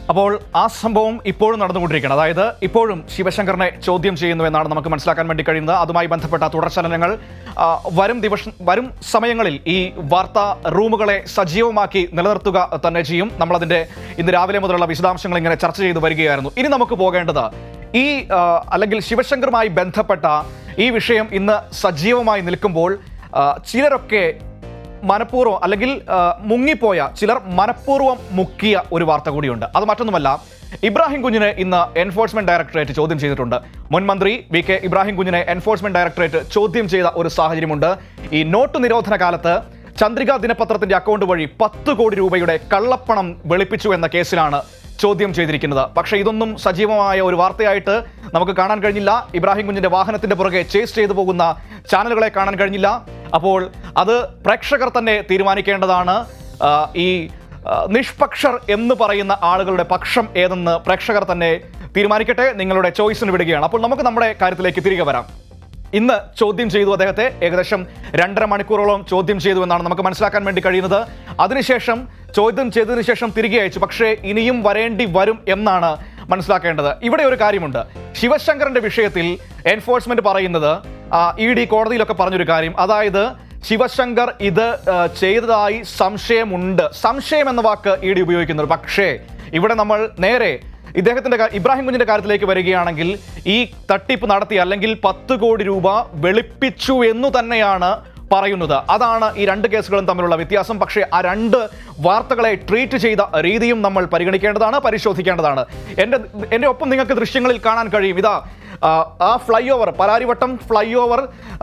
അപ്പോൾ ആ സംഭവം ഇപ്പോഴും നടന്നുകൊണ്ടിരിക്കുകയാണ് അതായത് ഇപ്പോഴും ശിവശങ്കറിനെ ചോദ്യം ചെയ്യുന്നു എന്നാണ് നമുക്ക് മനസ്സിലാക്കാൻ വേണ്ടി കഴിയുന്നത് അതുമായി ബന്ധപ്പെട്ട തുടർചലനങ്ങൾ ആ, വരും ദിവസം വരും സമയങ്ങളിൽ ഈ വാർത്താ റൂമുകളെ സജീവമാക്കി നിലനിർത്തുക തന്നെ ചെയ്യും നമ്മളതിന്റെ ഇന്ന് രാവിലെ മുതലുള്ള വിശദാംശങ്ങൾ ഇങ്ങനെ ചർച്ച ചെയ്തു വരികയായിരുന്നു ഇനി നമുക്ക് പോകേണ്ടത് ഈ ആ, അല്ലെങ്കിൽ ശിവശങ്കറുമായി ബന്ധപ്പെട്ട ഈ വിഷയം ഇന്ന് സജീവമായി നിൽക്കുമ്പോൾ ആ, ചിലരൊക്കെ മനഃപൂർവ്വം അല്ലെങ്കിൽ ആ, മുങ്ങിപ്പോയ ചിലർ മനഃപൂർവ്വം മുക്കിയ ഒരു വാർത്ത കൂടിയുണ്ട് അത് മറ്റൊന്നുമല്ല ഇബ്രാഹിം കുഞ്ഞിനെ ഇന്ന് എൻഫോഴ്സ്മെന്റ് ഡയറക്ടറേറ്റ് ചോദ്യം ചെയ്തിട്ടുണ്ട് മുൻ മന്ത്രി വി കെ ഇബ്രാഹിം കുഞ്ഞിനെ എൻഫോഴ്സ്മെന്റ് ഡയറക്ടറേറ്റ് ചോദ്യം ചെയ്ത ഒരു സാഹചര്യമുണ്ട് ഈ നോട്ട് നിരോധന കാലത്ത് ചന്ദ്രിക ദിനപത്രത്തിന്റെ അക്കൗണ്ട് വഴി പത്ത് കോടി രൂപയുടെ കള്ളപ്പണം വെളുപ്പിച്ചു എന്ന കേസിലാണ് ചോദ്യം ചെയ്തിരിക്കുന്നത് പക്ഷേ ഇതൊന്നും സജീവമായ ഒരു വാർത്തയായിട്ട് നമുക്ക് കാണാൻ കഴിഞ്ഞില്ല ഇബ്രാഹിം കുഞ്ഞിന്റെ വാഹനത്തിന്റെ പുറകെ ചേസ് ചെയ്തു പോകുന്ന ചാനലുകളെ കാണാൻ കഴിഞ്ഞില്ല അപ്പോൾ അത് പ്രേക്ഷകർ തന്നെ തീരുമാനിക്കേണ്ടതാണ് ആ, ഈ ആ, നിഷ്പക്ഷർ എന്ന് പറയുന്ന ആളുകളുടെ പക്ഷം ഏതെന്ന് പ്രേക്ഷകർ തന്നെ തീരുമാനിക്കട്ടെ നിങ്ങളുടെ ചോയ്സിന് വിടുകയാണ് അപ്പോൾ നമുക്ക് നമ്മുടെ കാര്യത്തിലേക്ക് തിരികെ വരാം ഇന്ന് ചോദ്യം ചെയ്തു അദ്ദേഹത്തെ ഏകദേശം രണ്ടര മണിക്കൂറോളം ചോദ്യം ചെയ്തു എന്നാണ് നമുക്ക് മനസ്സിലാക്കാൻ വേണ്ടി കഴിയുന്നത് അതിനുശേഷം ചോദ്യം ചെയ്തതിനു ശേഷം തിരികെ അയച്ചു പക്ഷേ ഇനിയും വരേണ്ടി വരും എന്നാണ് മനസ്സിലാക്കേണ്ടത് ഇവിടെ ഒരു കാര്യമുണ്ട് ശിവശങ്കറിന്റെ വിഷയത്തിൽ എൻഫോഴ്സ്മെന്റ് പറയുന്നത് ഇ ഡി കോടതിയിലൊക്കെ പറഞ്ഞൊരു കാര്യം അതായത് ശിവശങ്കർ ഇത് ആ, ചെയ്തതായി സംശയമുണ്ട് സംശയം എന്ന വാക്ക് ഇ ഡി ഉപയോഗിക്കുന്നത് പക്ഷേ ഇവിടെ നമ്മൾ നേരെ ഇദ്ദേഹത്തിന്റെ കാ- ഇബ്രാഹിം കുഞ്ഞിന്റെ കാര്യത്തിലേക്ക് വരികയാണെങ്കിൽ ഈ തട്ടിപ്പ് നടത്തി അല്ലെങ്കിൽ പത്ത് കോടി രൂപ വെളുപ്പിച്ചു എന്നു തന്നെയാണ് പറയുന്നത് അതാണ് ഈ രണ്ട് കേസുകളും തമ്മിലുള്ള വ്യത്യാസം പക്ഷേ ആ രണ്ട് വാർത്തകളെ ട്രീറ്റ് ചെയ്ത രീതിയും നമ്മൾ പരിഗണിക്കേണ്ടതാണ് പരിശോധിക്കേണ്ടതാണ് എൻ്റെ എൻ്റെ ഒപ്പം നിങ്ങൾക്ക് ദൃശ്യങ്ങളിൽ കാണാൻ കഴിയും ഇതാ ആ, ആ flyover Palarivattom flyover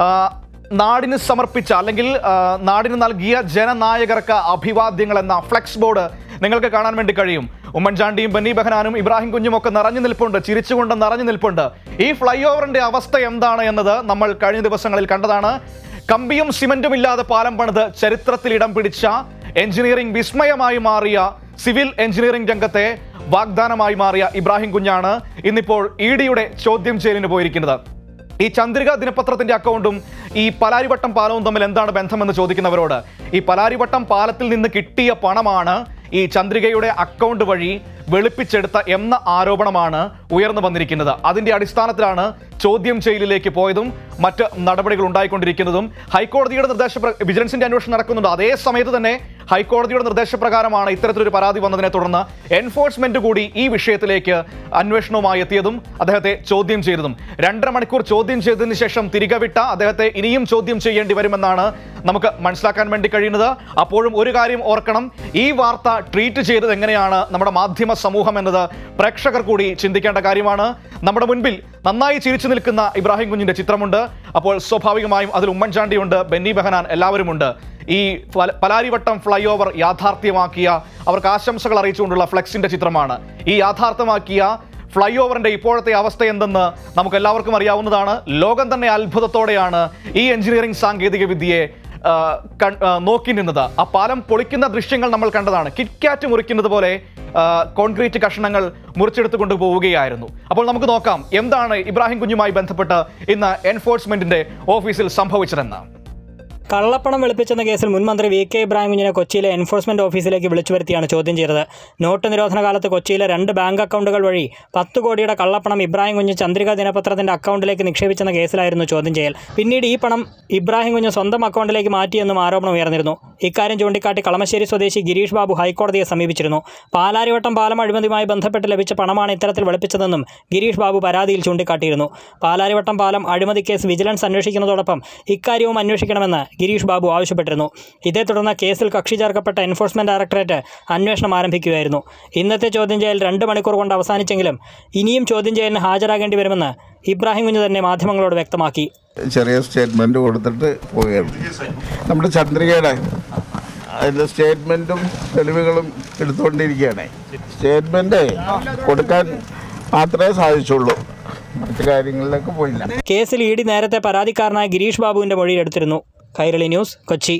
നാടിന് സമർപ്പിച്ച അല്ലെങ്കിൽ ആ, നാടിന് നൽകിയ ജനനായകർക്ക് അഭിവാദ്യങ്ങൾ എന്ന ഫ്ലെക്സ് ബോർഡ് നിങ്ങൾക്ക് കാണാൻ വേണ്ടി കഴിയും ഉമ്മൻചാണ്ടിയും ബന്നി ബെഹനാനും ഇബ്രാഹിം കുഞ്ഞും ഒക്കെ നിറഞ്ഞു നിൽപ്പുണ്ട് ചിരിച്ചുകൊണ്ട് നിറഞ്ഞു നിൽപ്പുണ്ട് ഈ ഫ്ലൈ ഓവറിന്റെ അവസ്ഥ എന്താണ് എന്നത് നമ്മൾ കഴിഞ്ഞ ദിവസങ്ങളിൽ കണ്ടതാണ് കമ്പിയും സിമന്റും ഇല്ലാതെ പാലം പണിത് ചരിത്രത്തിൽ ഇടം പിടിച്ച എഞ്ചിനീയറിംഗ് വിസ്മയമായി മാറിയ സിവിൽ എഞ്ചിനീയറിംഗ് രംഗത്തെ വാഗ്ദാനമായി മാറിയ ഇബ്രാഹിം കുഞ്ഞാണ് ഇന്നിപ്പോൾ ഇ ഡിയുടെ ചോദ്യം ചെയ്യലിന് പോയിരിക്കുന്നത് ഈ ചന്ദ്രിക ദിനപത്രത്തിന്റെ അക്കൗണ്ടും ഈ പലാരിവട്ടം പാലവും തമ്മിൽ എന്താണ് ബന്ധമെന്ന് ചോദിക്കുന്നവരോട് ഈ പലാരിവട്ടം പാലത്തിൽ നിന്ന് കിട്ടിയ പണമാണ് ഈ ചന്ദ്രികയുടെ അക്കൗണ്ട് വഴി വെളുപ്പിച്ചെടുത്ത എന്ന ആരോപണമാണ് ഉയർന്നു വന്നിരിക്കുന്നത് അതിന്റെ അടിസ്ഥാനത്തിലാണ് ചോദ്യം ചെയ്യലിലേക്ക് പോയതും മറ്റ് നടപടികൾ ഉണ്ടായിക്കൊണ്ടിരിക്കുന്നതും ഹൈക്കോടതിയുടെ നിർദ്ദേശ വിജിലൻസിന്റെ അന്വേഷണം നടക്കുന്നുണ്ട് അതേ സമയത്ത് തന്നെ ഹൈക്കോടതിയുടെ നിർദ്ദേശപ്രകാരമാണ് ഇത്തരത്തിലൊരു പരാതി വന്നതിനെ തുടർന്ന് എൻഫോഴ്സ്മെന്റ് കൂടി ഈ വിഷയത്തിലേക്ക് അന്വേഷണവുമായി എത്തിയതും അദ്ദേഹത്തെ ചോദ്യം ചെയ്തതും രണ്ടര മണിക്കൂർ ചോദ്യം ചെയ്തതിനു ശേഷം തിരികെ വിട്ട അദ്ദേഹത്തെ ഇനിയും ചോദ്യം ചെയ്യേണ്ടി വരുമെന്നാണ് നമുക്ക് മനസ്സിലാക്കാൻ വേണ്ടി കഴിയുന്നത് അപ്പോഴും ഒരു കാര്യം ഓർക്കണം ഈ വാർത്ത ട്രീറ്റ് ചെയ്തത് എങ്ങനെയാണ് നമ്മുടെ മാധ്യമ സമൂഹം എന്നത് പ്രേക്ഷകർ കൂടി ചിന്തിക്കേണ്ട കാര്യമാണ് നമ്മുടെ മുൻപിൽ നന്നായി ചിരിച്ചു നിൽക്കുന്ന ഇബ്രാഹിം കുഞ്ഞിന്റെ ചിത്രമുണ്ട് അപ്പോൾ സ്വാഭാവികമായും അതിൽ ഉമ്മൻചാണ്ടിയുണ്ട് ബെന്നി ബെഹനാൻ എല്ലാവരുമുണ്ട് ഈ പല- പലാരിവട്ടം ഫ്ലൈ ഓവർ യാഥാർത്ഥ്യമാക്കിയ അവർക്ക് ആശംസകൾ അറിയിച്ചുകൊണ്ടുള്ള ഫ്ലെക്സിന്റെ ചിത്രമാണ് ഈ യാഥാർത്ഥ്യമാക്കിയ ഫ്ലൈ ഓവറിന്റെ ഇപ്പോഴത്തെ അവസ്ഥ എന്തെന്ന് നമുക്ക് എല്ലാവർക്കും അറിയാവുന്നതാണ് ലോകം തന്നെ അത്ഭുതത്തോടെയാണ് ഈ എഞ്ചിനീയറിംഗ് സാങ്കേതിക വിദ്യയെ ആ, കൺ- ആ, നോക്കി നിന്നത് ആ പാലം പൊളിക്കുന്ന ദൃശ്യങ്ങൾ നമ്മൾ കണ്ടതാണ് കിറ്റ്കാറ്റ് മുറിക്കുന്നത് പോലെ ആ, കോൺക്രീറ്റ് കഷണങ്ങൾ മുറിച്ചെടുത്ത് കൊണ്ടുപോവുകയായിരുന്നു അപ്പോൾ നമുക്ക് നോക്കാം എന്താണ് ഇബ്രാഹിം കുഞ്ഞുമായി ബന്ധപ്പെട്ട് ഇന്ന് എൻഫോഴ്സ്മെന്റിന്റെ ഓഫീസിൽ സംഭവിച്ചതെന്ന് കള്ളപ്പണം വെളുപ്പിച്ചെന്ന കേസിൽ മുൻ മന്ത്രി വി കെ ഇബ്രാഹിം കുഞ്ഞിനെ കൊച്ചിയിലെ എൻഫോഴ്സ്മെന്റ് ഓഫീസിലേക്ക് വിളിച്ചു വരുത്തിയാണ് ചോദ്യം ചെയ്തത് നോട്ട് നിരോധന കാലത്ത് കൊച്ചിയിലെ രണ്ട് ബാങ്ക് അക്കൗണ്ടുകൾ വഴി പത്ത് കോടിയുടെ കള്ളപ്പണം ഇബ്രാഹിം കുഞ്ഞ് ചന്ദ്രിക ദിനപത്രത്തിന്റെ അക്കൗണ്ടിലേക്ക് നിക്ഷേപിച്ചെന്ന കേസിലായിരുന്നു ചോദ്യം ചെയ്യൽ പിന്നീട് ഈ പണം ഇബ്രാഹിം കുഞ്ഞ് സ്വന്തം അക്കൗണ്ടിലേക്ക് മാറ്റിയെന്നും ആരോപണം ഉയർന്നിരുന്നു ഇക്കാര്യം ചൂണ്ടിക്കാട്ടി കളമശ്ശേരി സ്വദേശി ഗിരീഷ് ബാബു ഹൈക്കോടതിയെ സമീപിച്ചിരുന്നു പാലാരിവട്ടം പാലം അഴിമതിയുമായി ബന്ധപ്പെട്ട് ലഭിച്ച പണമാണ് ഇത്തരത്തിൽ വെളുപ്പിച്ചതെന്നും ഗിരീഷ് ബാബു പരാതിയിൽ ചൂണ്ടിക്കാട്ടിയിരുന്നു പാലാരിവട്ടം പാലം അഴിമതി കേസ് വിജിലൻസ് അന്വേഷിക്കുന്നതോടൊപ്പം ഇക്കാര്യവും അന്വേഷിക്കണമെന്ന് ഗിരീഷ് ബാബു ആവശ്യപ്പെട്ടിരുന്നു ഇതേ തുടർന്ന് കേസിൽ കക്ഷി ചേർക്കപ്പെട്ട എൻഫോഴ്സ്മെന്റ് ഡയറക്ടറേറ്റ് അന്വേഷണം ആരംഭിക്കുകയായിരുന്നു ഇന്നത്തെ ചോദ്യം ചെയ്യൽ രണ്ട് മണിക്കൂർ കൊണ്ട് അവസാനിച്ചെങ്കിലും ഇനിയും ചോദ്യം ചെയ്യലിന് ഹാജരാകേണ്ടി വരുമെന്ന് ഇബ്രാഹിം കുഞ്ഞ് തന്നെ മാധ്യമങ്ങളോട് വ്യക്തമാക്കി ചെറിയ സ്റ്റേറ്റ്മെന്റ് കൊടുത്തിട്ട് പോവുകയാണ് നമ്മുടെ ചന്ദ്രികയുടെ അതിൻ്റെ സ്റ്റേറ്റ്മെന്റും തെളിവുകളും എടുത്തുകൊണ്ടിരിക്കുകയാണ് സ്റ്റേറ്റ്മെന്റ് കൊടുക്കാൻ മാത്രമേ സാധിച്ചുള്ളൂ മറ്റു കാര്യങ്ങളിലേക്ക് പോയില്ല കേസിൽ ഇ ഡി നേരത്തെ പരാതിക്കാരനായ ഗിരീഷ് ബാബുവിന്റെ മൊഴിയെടുത്തിരുന്നു കൈരളി ന്യൂസ് കൊച്ചി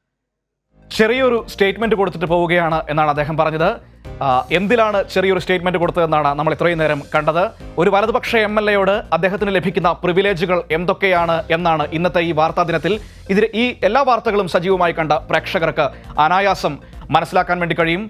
ചെറിയൊരു സ്റ്റേറ്റ്മെന്റ് കൊടുത്തിട്ട് പോവുകയാണ് എന്നാണ് അദ്ദേഹം പറഞ്ഞത് ആ, എന്തിലാണ് ചെറിയൊരു സ്റ്റേറ്റ്മെന്റ് കൊടുത്തതെന്നാണ് നമ്മൾ ഇത്രയും നേരം കണ്ടത് ഒരു വലതുപക്ഷ എം എൽ എയോട് അദ്ദേഹത്തിന് ലഭിക്കുന്ന പ്രിവിലേജുകൾ എന്തൊക്കെയാണ് എന്നാണ് ഇന്നത്തെ ഈ വാർത്താ ദിനത്തിൽ ഇതിൽ ഈ എല്ലാ വാർത്തകളും സജീവമായി കണ്ട പ്രേക്ഷകർക്ക് അനായാസം മനസ്സിലാക്കാൻ വേണ്ടി കഴിയും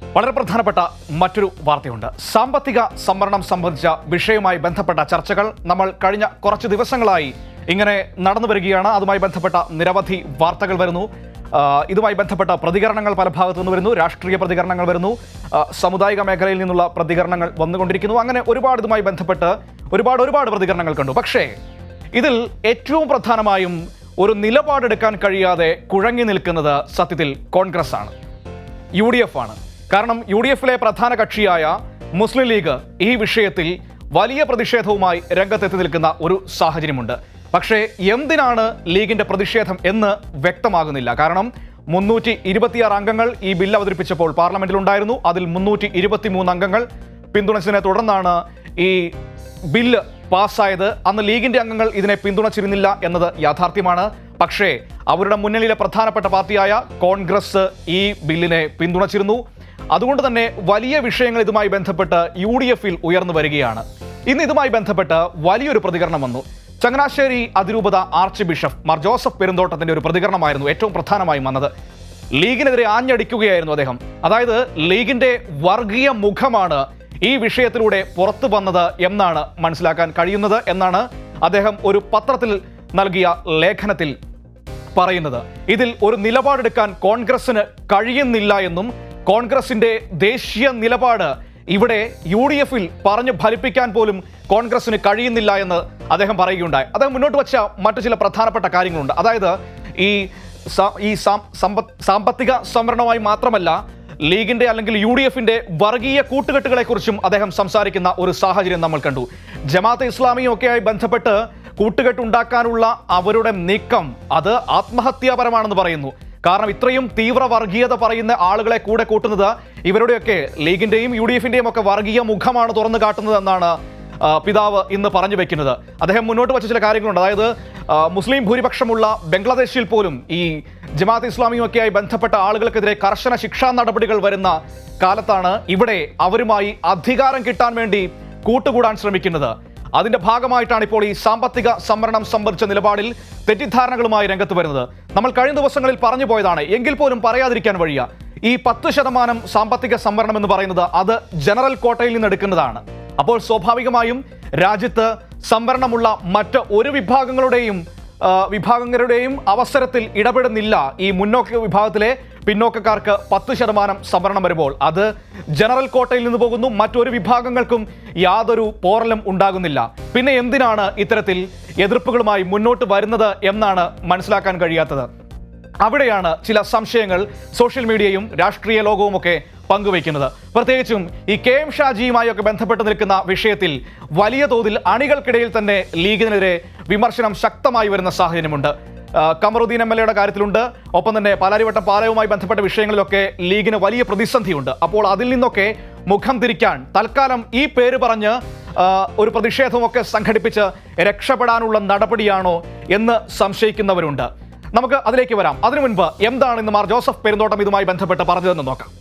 വളരെ പ്രധാനപ്പെട്ട മറ്റൊരു വാർത്തയുണ്ട് സാമ്പത്തിക സംവരണം സംബന്ധിച്ച വിഷയവുമായി ബന്ധപ്പെട്ട ചർച്ചകൾ നമ്മൾ കഴിഞ്ഞ കുറച്ച് ദിവസങ്ങളായി ഇങ്ങനെ നടന്നു വരികയാണ് അതുമായി ബന്ധപ്പെട്ട നിരവധി വാർത്തകൾ വരുന്നു ആ, ഇതുമായി ബന്ധപ്പെട്ട പ്രതികരണങ്ങൾ പല ഭാഗത്തു നിന്ന് വരുന്നു രാഷ്ട്രീയ പ്രതികരണങ്ങൾ വരുന്നു ആ, സാമുദായിക മേഖലയിൽ നിന്നുള്ള പ്രതികരണങ്ങൾ വന്നുകൊണ്ടിരിക്കുന്നു അങ്ങനെ ഒരുപാട് ഇതുമായി ബന്ധപ്പെട്ട് ഒരുപാട് ഒരുപാട് പ്രതികരണങ്ങൾ കണ്ടു പക്ഷേ ഇതിൽ ഏറ്റവും പ്രധാനമായും ഒരു നിലപാടെടുക്കാൻ കഴിയാതെ കുഴങ്ങി നിൽക്കുന്നത് സത്യത്തിൽ കോൺഗ്രസ് ആണ് യു ഡി എഫ് ആണ് കാരണം യു ഡി എഫിലെ പ്രധാന കക്ഷിയായ മുസ്ലിം ലീഗ് ഈ വിഷയത്തിൽ വലിയ പ്രതിഷേധവുമായി രംഗത്തെത്തി നിൽക്കുന്ന ഒരു സാഹചര്യമുണ്ട് പക്ഷേ എന്തിനാണ് ലീഗിന്റെ പ്രതിഷേധം എന്ന് വ്യക്തമാകുന്നില്ല കാരണം മുന്നൂറ്റി ഇരുപത്തിയാറ് അംഗങ്ങൾ ഈ ബില്ല് അവതരിപ്പിച്ചപ്പോൾ പാർലമെന്റിൽ ഉണ്ടായിരുന്നു അതിൽ മുന്നൂറ്റി ഇരുപത്തിമൂന്ന് അംഗങ്ങൾ പിന്തുണച്ചതിനെ തുടർന്നാണ് ഈ ബില്ല് പാസ്സായത് അന്ന് ലീഗിന്റെ അംഗങ്ങൾ ഇതിനെ പിന്തുണച്ചിരുന്നില്ല എന്നത് യാഥാർത്ഥ്യമാണ് പക്ഷേ അവരുടെ മുന്നണിയിലെ പ്രധാനപ്പെട്ട പാർട്ടിയായ കോൺഗ്രസ് ഈ ബില്ലിനെ പിന്തുണച്ചിരുന്നു അതുകൊണ്ട് തന്നെ വലിയ വിഷയങ്ങൾ ഇതുമായി ബന്ധപ്പെട്ട് യു ഡി എഫിൽ ഉയർന്നു വരികയാണ് ഇന്ന് ഇതുമായി ബന്ധപ്പെട്ട് വലിയൊരു പ്രതികരണം വന്നു ചങ്ങനാശ്ശേരി അതിരൂപത ആർച്ച് ബിഷപ്പ് മാർ ജോസഫ് പെരുന്തോട്ടത്തിന്റെ ഒരു പ്രതികരണമായിരുന്നു ഏറ്റവും പ്രധാനമായും വന്നത് ലീഗിനെതിരെ ആഞ്ഞടിക്കുകയായിരുന്നു അദ്ദേഹം അതായത് ലീഗിന്റെ വർഗീയ മുഖമാണ് ഈ വിഷയത്തിലൂടെ പുറത്തു വന്നത് എന്നാണ് മനസ്സിലാക്കാൻ കഴിയുന്നത് എന്നാണ് അദ്ദേഹം ഒരു പത്രത്തിൽ നൽകിയ ലേഖനത്തിൽ പറയുന്നത് ഇതിൽ ഒരു നിലപാടെടുക്കാൻ കോൺഗ്രസിന് കഴിയുന്നില്ല എന്നും കോൺഗ്രസിന്റെ ദേശീയ നിലപാട് ഇവിടെ യു ഡി എഫിൽ പറഞ്ഞു ഫലിപ്പിക്കാൻ പോലും കോൺഗ്രസിന് കഴിയുന്നില്ല എന്ന് അദ്ദേഹം പറയുകയുണ്ടായി അദ്ദേഹം മുന്നോട്ട് വെച്ച മറ്റു ചില പ്രധാനപ്പെട്ട കാര്യങ്ങളുണ്ട് അതായത് ഈ സ- ഈ സാം- സമ്പ- സാമ്പത്തിക സംവരണവുമായി മാത്രമല്ല ലീഗിന്റെ അല്ലെങ്കിൽ യു ഡി എഫിന്റെ വർഗീയ കൂട്ടുകെട്ടുകളെ കുറിച്ചും അദ്ദേഹം സംസാരിക്കുന്ന ഒരു സാഹചര്യം നമ്മൾ കണ്ടു ജമാഅത്തെ ഇസ്ലാമിയും ഒക്കെയായി ബന്ധപ്പെട്ട് കൂട്ടുകെട്ടുണ്ടാക്കാനുള്ള അവരുടെ നീക്കം അത് ആത്മഹത്യാപരമാണെന്ന് പറയുന്നു കാരണം ഇത്രയും തീവ്ര വർഗീയത പറയുന്ന ആളുകളെ കൂടെ കൂട്ടുന്നത് ഇവരുടെയൊക്കെ ലീഗിന്റെയും യു ഡി എഫിന്റെയും ഒക്കെ വർഗീയ മുഖമാണ് തുറന്നു കാട്ടുന്നത് എന്നാണ് ആ, പിതാവ് ഇന്ന് പറഞ്ഞു വെക്കുന്നത് അദ്ദേഹം മുന്നോട്ട് വെച്ച ചില കാര്യങ്ങളുണ്ട് അതായത് ആ, മുസ്ലിം ഭൂരിപക്ഷമുള്ള ബംഗ്ലാദേശിൽ പോലും ഈ ജമാഅത്ത് ഇസ്ലാമിയുമൊക്കെയായി ബന്ധപ്പെട്ട ആളുകൾക്കെതിരെ കർശന ശിക്ഷാ നടപടികൾ വരുന്ന കാലത്താണ് ഇവിടെ അവരുമായി അധികാരം കിട്ടാൻ വേണ്ടി കൂട്ടുകൂടാൻ ശ്രമിക്കുന്നത് അതിന്റെ ഭാഗമായിട്ടാണ് ഇപ്പോൾ ഈ സാമ്പത്തിക സംവരണം സംബന്ധിച്ച നിലപാടിൽ തെറ്റിദ്ധാരണകളുമായി രംഗത്ത് വരുന്നത് നമ്മൾ കഴിഞ്ഞ ദിവസങ്ങളിൽ പറഞ്ഞു പോയതാണ് എങ്കിൽ പോലും പറയാതിരിക്കാൻ വഴിയ ഈ പത്ത് ശതമാനം സാമ്പത്തിക സംവരണം എന്ന് പറയുന്നത് അത് ജനറൽ കോട്ടയിൽ നിന്ന് എടുക്കുന്നതാണ് അപ്പോൾ സ്വാഭാവികമായും രാജ്യത്ത് സംവരണമുള്ള മറ്റ് ഒരു വിഭാഗങ്ങളുടെയും ആ, വിഭാഗങ്ങളുടെയും അവസരത്തിൽ ഇടപെടുന്നില്ല ഈ മുന്നോക്ക വിഭാഗത്തിലെ പിന്നോക്കക്കാർക്ക് പത്ത് ശതമാനം സംവരണം വരുമ്പോൾ അത് ജനറൽ കോട്ടയിൽ നിന്ന് പോകുന്നു മറ്റൊരു വിഭാഗങ്ങൾക്കും യാതൊരു പോറലും ഉണ്ടാകുന്നില്ല പിന്നെ എന്തിനാണ് ഇത്തരത്തിൽ എതിർപ്പുകളുമായി മുന്നോട്ട് വരുന്നത് എന്നാണ് മനസ്സിലാക്കാൻ കഴിയാത്തത് അവിടെയാണ് ചില സംശയങ്ങൾ സോഷ്യൽ മീഡിയയും രാഷ്ട്രീയ ലോകവും ഒക്കെ പങ്കുവയ്ക്കുന്നത് പ്രത്യേകിച്ചും ഈ കെ എം ഷാജിയുമായി ഒക്കെ ബന്ധപ്പെട്ട് നിൽക്കുന്ന വിഷയത്തിൽ വലിയ തോതിൽ അണികൾക്കിടയിൽ തന്നെ ലീഗിനെതിരെ വിമർശനം ശക്തമായി വരുന്ന സാഹചര്യമുണ്ട് ആ, കമറുദ്ദീൻ എം എൽ എയുടെ കാര്യത്തിലുണ്ട് ഒപ്പം തന്നെ പാലാരിവട്ടം പാലവുമായി ബന്ധപ്പെട്ട വിഷയങ്ങളിലൊക്കെ ലീഗിന് വലിയ പ്രതിസന്ധിയുണ്ട് അപ്പോൾ അതിൽ നിന്നൊക്കെ മുഖം തിരിക്കാൻ തൽക്കാലം ഈ പേര് പറഞ്ഞ് ആ, ഒരു പ്രതിഷേധമൊക്കെ സംഘടിപ്പിച്ച് രക്ഷപ്പെടാനുള്ള നടപടിയാണോ എന്ന് സംശയിക്കുന്നവരുണ്ട് നമുക്ക് അതിലേക്ക് വരാം അതിനു മുൻപ് എന്താണ് ഇന്ന് മാർ ജോസഫ് പെരുന്തോട്ടം ഇതുമായി ബന്ധപ്പെട്ട് പറഞ്ഞതെന്ന് നോക്കാം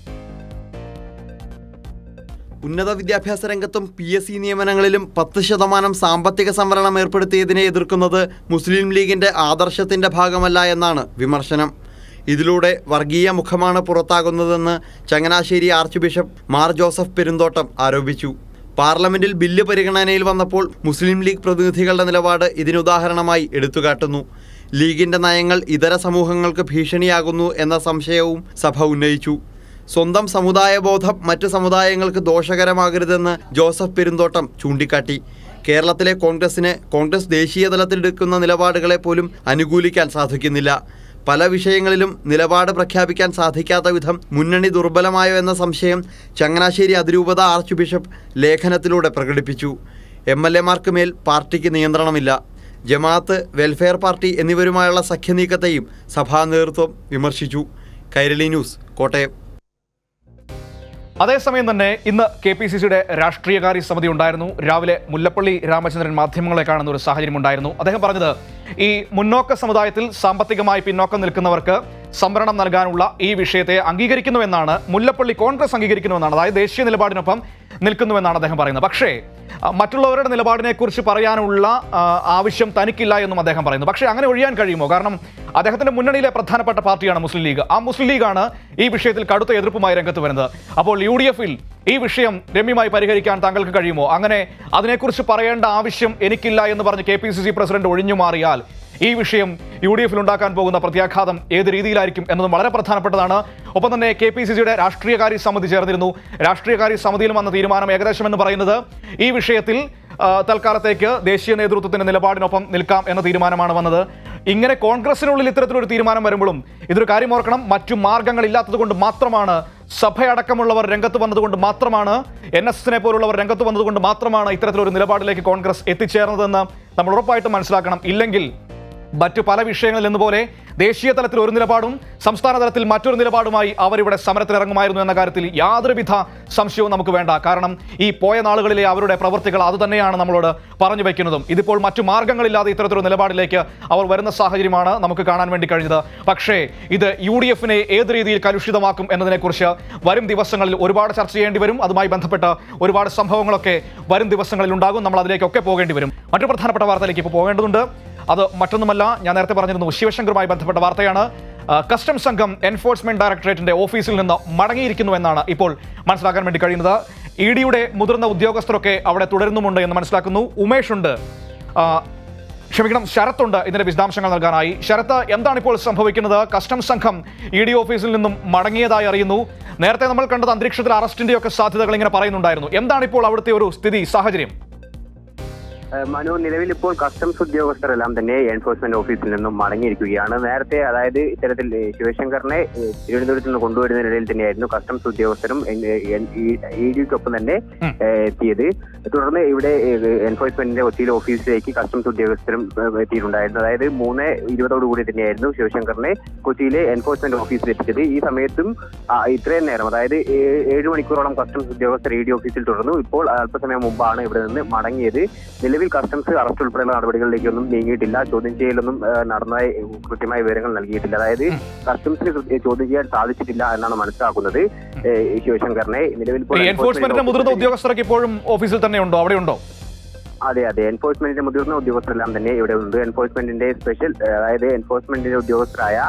ഉന്നത വിദ്യാഭ്യാസ രംഗത്തും പി എസ് സി നിയമനങ്ങളിലും പത്ത് ശതമാനം സാമ്പത്തിക സംവരണം ഏർപ്പെടുത്തിയതിനെ എതിർക്കുന്നത് മുസ്ലിം ലീഗിന്റെ ആദർശത്തിന്റെ ഭാഗമല്ല എന്നാണ് വിമർശനം ഇതിലൂടെ വർഗീയ മുഖമാണ് പുറത്താകുന്നതെന്ന് Changanassery archbishop Mar Joseph Perunthottam ആരോപിച്ചു പാർലമെന്റിൽ ബില്ല് പരിഗണനയിൽ വന്നപ്പോൾ മുസ്ലിം ലീഗ് പ്രതിനിധികളുടെ നിലപാട് ഇതിനുദാഹരണമായി എടുത്തുകാട്ടുന്നു ലീഗിന്റെ നയങ്ങൾ ഇതര സമൂഹങ്ങൾക്ക് ഭീഷണിയാകുന്നു എന്ന സംശയവും സഭ ഉന്നയിച്ചു സ്വന്തം സമുദായ ബോധം മറ്റ് സമുദായങ്ങൾക്ക് ദോഷകരമാകരുതെന്ന് ജോസഫ് പെരുന്തോട്ടം ചൂണ്ടിക്കാട്ടി കേരളത്തിലെ കോൺഗ്രസിന് കോൺഗ്രസ് ദേശീയ തലത്തിലെടുക്കുന്ന നിലപാടുകളെ പോലും അനുകൂലിക്കാൻ സാധിക്കുന്നില്ല പല വിഷയങ്ങളിലും നിലപാട് പ്രഖ്യാപിക്കാൻ സാധിക്കാത്ത വിധം മുന്നണി ദുർബലമായോ എന്ന സംശയം ചങ്ങനാശ്ശേരി അതിരൂപത ആർച്ച് ബിഷപ്പ് ലേഖനത്തിലൂടെ പ്രകടിപ്പിച്ചു എം എൽ എമാർക്ക് മേൽ പാർട്ടിക്ക് നിയന്ത്രണമില്ല ജമാഅത്ത് വെൽഫെയർ പാർട്ടി എന്നിവരുമായുള്ള സഖ്യനീക്കത്തെയും സഭാ നേതൃത്വം വിമർശിച്ചു കൈരളി ന്യൂസ് കോട്ടയം അതേസമയം തന്നെ ഇന്ന് കെ പി സി സിയുടെ രാഷ്ട്രീയകാര്യ സമിതി ഉണ്ടായിരുന്നു രാവിലെ മുല്ലപ്പള്ളി രാമചന്ദ്രൻ മാധ്യമങ്ങളെ കാണുന്ന ഒരു സാഹചര്യം ഉണ്ടായിരുന്നു അദ്ദേഹം പറഞ്ഞത് ഈ മുന്നോക്ക സമുദായത്തിൽ സാമ്പത്തികമായി പിന്നോക്കം നിൽക്കുന്നവർക്ക് സംവരണം നൽകാനുള്ള ഈ വിഷയത്തെ അംഗീകരിക്കുന്നുവെന്നാണ് മുല്ലപ്പള്ളി കോൺഗ്രസ് അംഗീകരിക്കുന്നുവെന്നാണ് അതായത് ദേശീയ നിലപാടിനൊപ്പം നിൽക്കുന്നുവെന്നാണ് അദ്ദേഹം പറയുന്നത് പക്ഷേ ആ, മറ്റുള്ളവരുടെ നിലപാടിനെ കുറിച്ച് പറയാനുള്ള ആ, ആവശ്യം തനിക്കില്ല എന്നും അദ്ദേഹം പറയുന്നു പക്ഷേ അങ്ങനെ ഒഴിയാൻ കഴിയുമോ കാരണം അദ്ദേഹത്തിന്റെ മുന്നണിയിലെ പ്രധാനപ്പെട്ട പാർട്ടിയാണ് മുസ്ലിം ലീഗ് ആ മുസ്ലിം ലീഗാണ് ഈ വിഷയത്തിൽ കടുത്ത എതിർപ്പുമായി രംഗത്ത് വരുന്നത് അപ്പോൾ യു ഡി എഫിൽ ഈ വിഷയം രമ്യമായി പരിഹരിക്കാൻ താങ്കൾക്ക് കഴിയുമോ അങ്ങനെ അതിനെക്കുറിച്ച് പറയേണ്ട ആവശ്യം എനിക്കില്ല എന്ന് പറഞ്ഞ് K P C C president ഒഴിഞ്ഞു മാറിയാൽ ഈ വിഷയം യു ഡി എഫിൽ ഉണ്ടാക്കാൻ പോകുന്ന പ്രത്യാഘാതം ഏത് രീതിയിലായിരിക്കും എന്നതും വളരെ പ്രധാനപ്പെട്ടതാണ് ഒപ്പം തന്നെ കെ പി സി സിയുടെ രാഷ്ട്രീയകാര്യ സമിതി ചേർന്നിരുന്നു രാഷ്ട്രീയകാര്യ സമിതിയിൽ വന്ന തീരുമാനം ഏകദേശം എന്ന് പറയുന്നത് ഈ വിഷയത്തിൽ ആ, തൽക്കാലത്തേക്ക് ദേശീയ നേതൃത്വത്തിന്റെ നിലപാടിനൊപ്പം നിൽക്കാം എന്ന തീരുമാനമാണ് വന്നത് ഇങ്ങനെ കോൺഗ്രസിനുള്ളിൽ ഇത്തരത്തിലൊരു തീരുമാനം വരുമ്പോഴും ഇതൊരു കാര്യം ഓർക്കണം മറ്റു മാർഗങ്ങളില്ലാത്തത് കൊണ്ട് മാത്രമാണ് സഭയടക്കമുള്ളവർ രംഗത്ത് വന്നതുകൊണ്ട് മാത്രമാണ് എൻ എസ് എസിനെ പോലുള്ളവർ രംഗത്ത് വന്നതുകൊണ്ട് മാത്രമാണ് ഇത്തരത്തിലൊരു നിലപാടിലേക്ക് കോൺഗ്രസ് എത്തിച്ചേർന്നതെന്ന് നമ്മൾ ഉറപ്പായിട്ടും മനസ്സിലാക്കണം ഇല്ലെങ്കിൽ മറ്റു പല വിഷയങ്ങളിൽ എന്നപോലെ ദേശീയ തലത്തിൽ ഒരു നിലപാടും സംസ്ഥാന തലത്തിൽ മറ്റൊരു നിലപാടുമായി അവരിവിടെ സമരത്തിനിറങ്ങുമായിരുന്നു എന്ന കാര്യത്തിൽ യാതൊരുവിധ സംശയവും നമുക്ക് വേണ്ട കാരണം ഈ പോയ നാളുകളിലെ അവരുടെ പ്രവൃത്തികൾ അതുതന്നെയാണ് നമ്മളോട് പറഞ്ഞു വയ്ക്കുന്നതും ഇതിപ്പോൾ മറ്റു മാർഗങ്ങളില്ലാതെ ഇത്തരത്തിലൊരു നിലപാടിലേക്ക് അവർ വരുന്ന സാഹചര്യമാണ് നമുക്ക് കാണാൻ വേണ്ടി കഴിഞ്ഞത് പക്ഷേ ഇത് യു ഡി എഫിനെ ഏത് രീതിയിൽ കലുഷിതമാക്കും എന്നതിനെക്കുറിച്ച് വരും ദിവസങ്ങളിൽ ഒരുപാട് ചർച്ച ചെയ്യേണ്ടി വരും അതുമായി ബന്ധപ്പെട്ട് ഒരുപാട് സംഭവങ്ങളൊക്കെ വരും ദിവസങ്ങളിൽ ഉണ്ടാകും നമ്മൾ അതിലേക്കൊക്കെ പോകേണ്ടി വരും മറ്റു പ്രധാനപ്പെട്ട വാർത്തയിലേക്ക് ഇപ്പോൾ പോകേണ്ടതുണ്ട് അത് മറ്റൊന്നുമല്ല ഞാൻ നേരത്തെ പറഞ്ഞിരുന്നു ശിവശങ്കറുമായി ബന്ധപ്പെട്ട വാർത്തയാണ് ആ, കസ്റ്റംസ് സംഘം എൻഫോഴ്സ്മെന്റ് ഡയറക്ടറേറ്റിന്റെ ഓഫീസിൽ നിന്ന് മടങ്ങിയിരിക്കുന്നു എന്നാണ് ഇപ്പോൾ മനസ്സിലാക്കാൻ വേണ്ടി കഴിയുന്നത് ഇ ഡിയുടെ മുതിർന്ന ഉദ്യോഗസ്ഥരൊക്കെ അവിടെ തുടരുന്നുമുണ്ട് എന്ന് മനസ്സിലാക്കുന്നു ഉമേഷ് ഉണ്ട് ആ, ക്ഷമിക്കണം ശരത്തുണ്ട് ഇതിന്റെ വിശദാംശങ്ങൾ നൽകാനായി ശരത്ത് എന്താണ് ഇപ്പോൾ സംഭവിക്കുന്നത് കസ്റ്റംസ് സംഘം ഇ ഡി ഓഫീസിൽ നിന്നും മടങ്ങിയതായി അറിയുന്നു നേരത്തെ നമ്മൾ കണ്ടത് അന്തരീക്ഷത്തിൽ അറസ്റ്റിന്റെയൊക്കെ സാധ്യതകൾ ഇങ്ങനെ പറയുന്നുണ്ടായിരുന്നു എന്താണ് ഇപ്പോൾ അവിടുത്തെ ഒരു സ്ഥിതി സാഹചര്യം ഏഹ് മനു നിലവിൽ ഇപ്പോൾ കസ്റ്റംസ് ഉദ്യോഗസ്ഥരെല്ലാം തന്നെ എൻഫോഴ്സ്മെന്റ് ഓഫീസിൽ നിന്നും മടങ്ങിയിരിക്കുകയാണ് നേരത്തെ അതായത് ഇത്തരത്തിൽ ഏഹ് ശിവശങ്കറിനെ ഏഹ് തിരുവനന്തപുരത്ത് നിന്ന് കൊണ്ടുവരുന്നതിനിടയിൽ തന്നെയായിരുന്നു കസ്റ്റംസ് ഉദ്യോഗസ്ഥരും ഇ ഡിക്കൊപ്പം തന്നെ ഉം. ഏഹ് എത്തിയത് തുടർന്ന് ഇവിടെ ഏഹ് എൻഫോഴ്സ്മെന്റിന്റെ കൊച്ചിയിലെ ഓഫീസിലേക്ക് കസ്റ്റംസ് ഉദ്യോഗസ്ഥരും ഏഹ് എത്തിയിട്ടുണ്ടായിരുന്നു അതായത് മൂന്ന് ഇരുപതോടുകൂടി തന്നെയായിരുന്നു ശിവശങ്കറിനെ കൊച്ചിയിലെ എൻഫോഴ്സ്മെന്റ് ഓഫീസിൽ എത്തിച്ചത് ഈ സമയത്തും ആ, ഇത്രയും നേരം അതായത് ഏ- ഏഴ് മണിക്കൂറോളം കസ്റ്റംസ് ഉദ്യോഗസ്ഥർ ഇ ഡി ഓഫീസിൽ തുടർന്നു ഇപ്പോൾ അല്പസമയം മുമ്പാണ് ഇവിടെ നിന്ന് മടങ്ങിയത് നിലവിൽ കസ്റ്റംസ് അറസ്റ്റ് ഉൾപ്പെടെയുള്ള നടപടികളിലേക്കൊന്നും നീങ്ങിയിട്ടില്ല ചോദ്യം ചെയ്യലൊന്നും ഏ, നടന്നതായി കൃത്യമായ വിവരങ്ങൾ നൽകിയിട്ടില്ല അതായത് കസ്റ്റംസിന് കൃത്യ- ചോദ്യം ചെയ്യാൻ സാധിച്ചിട്ടില്ല എന്നാണ് മനസ്സിലാക്കുന്നത് ഏ, ഈ ശിവശങ്കറിനെ നിലവിൽ ഇപ്പോൾ ഈ എൻഫോഴ്സ്മെന്റിന്റെ മുതിർന്ന ഓഫീസിൽ- ഉദ്യോഗസ്ഥരൊക്കെ ഇപ്പോഴും ഓഫീസിൽ തന്നെ ഉണ്ടോ അവിടെ ഉണ്ടോ അതെ അതെ എൻഫോഴ്സ്മെന്റിന്റെ മുതിർന്ന ഉദ്യോഗസ്ഥരെല്ലാം തന്നെ ഇവിടെ ഉണ്ട് എൻഫോഴ്സ്മെന്റിന്റെ സ്പെഷ്യൽ ഏഹ്, അതായത് എൻഫോഴ്സ്മെന്റിന്റെ ഉദ്യോഗസ്ഥരായ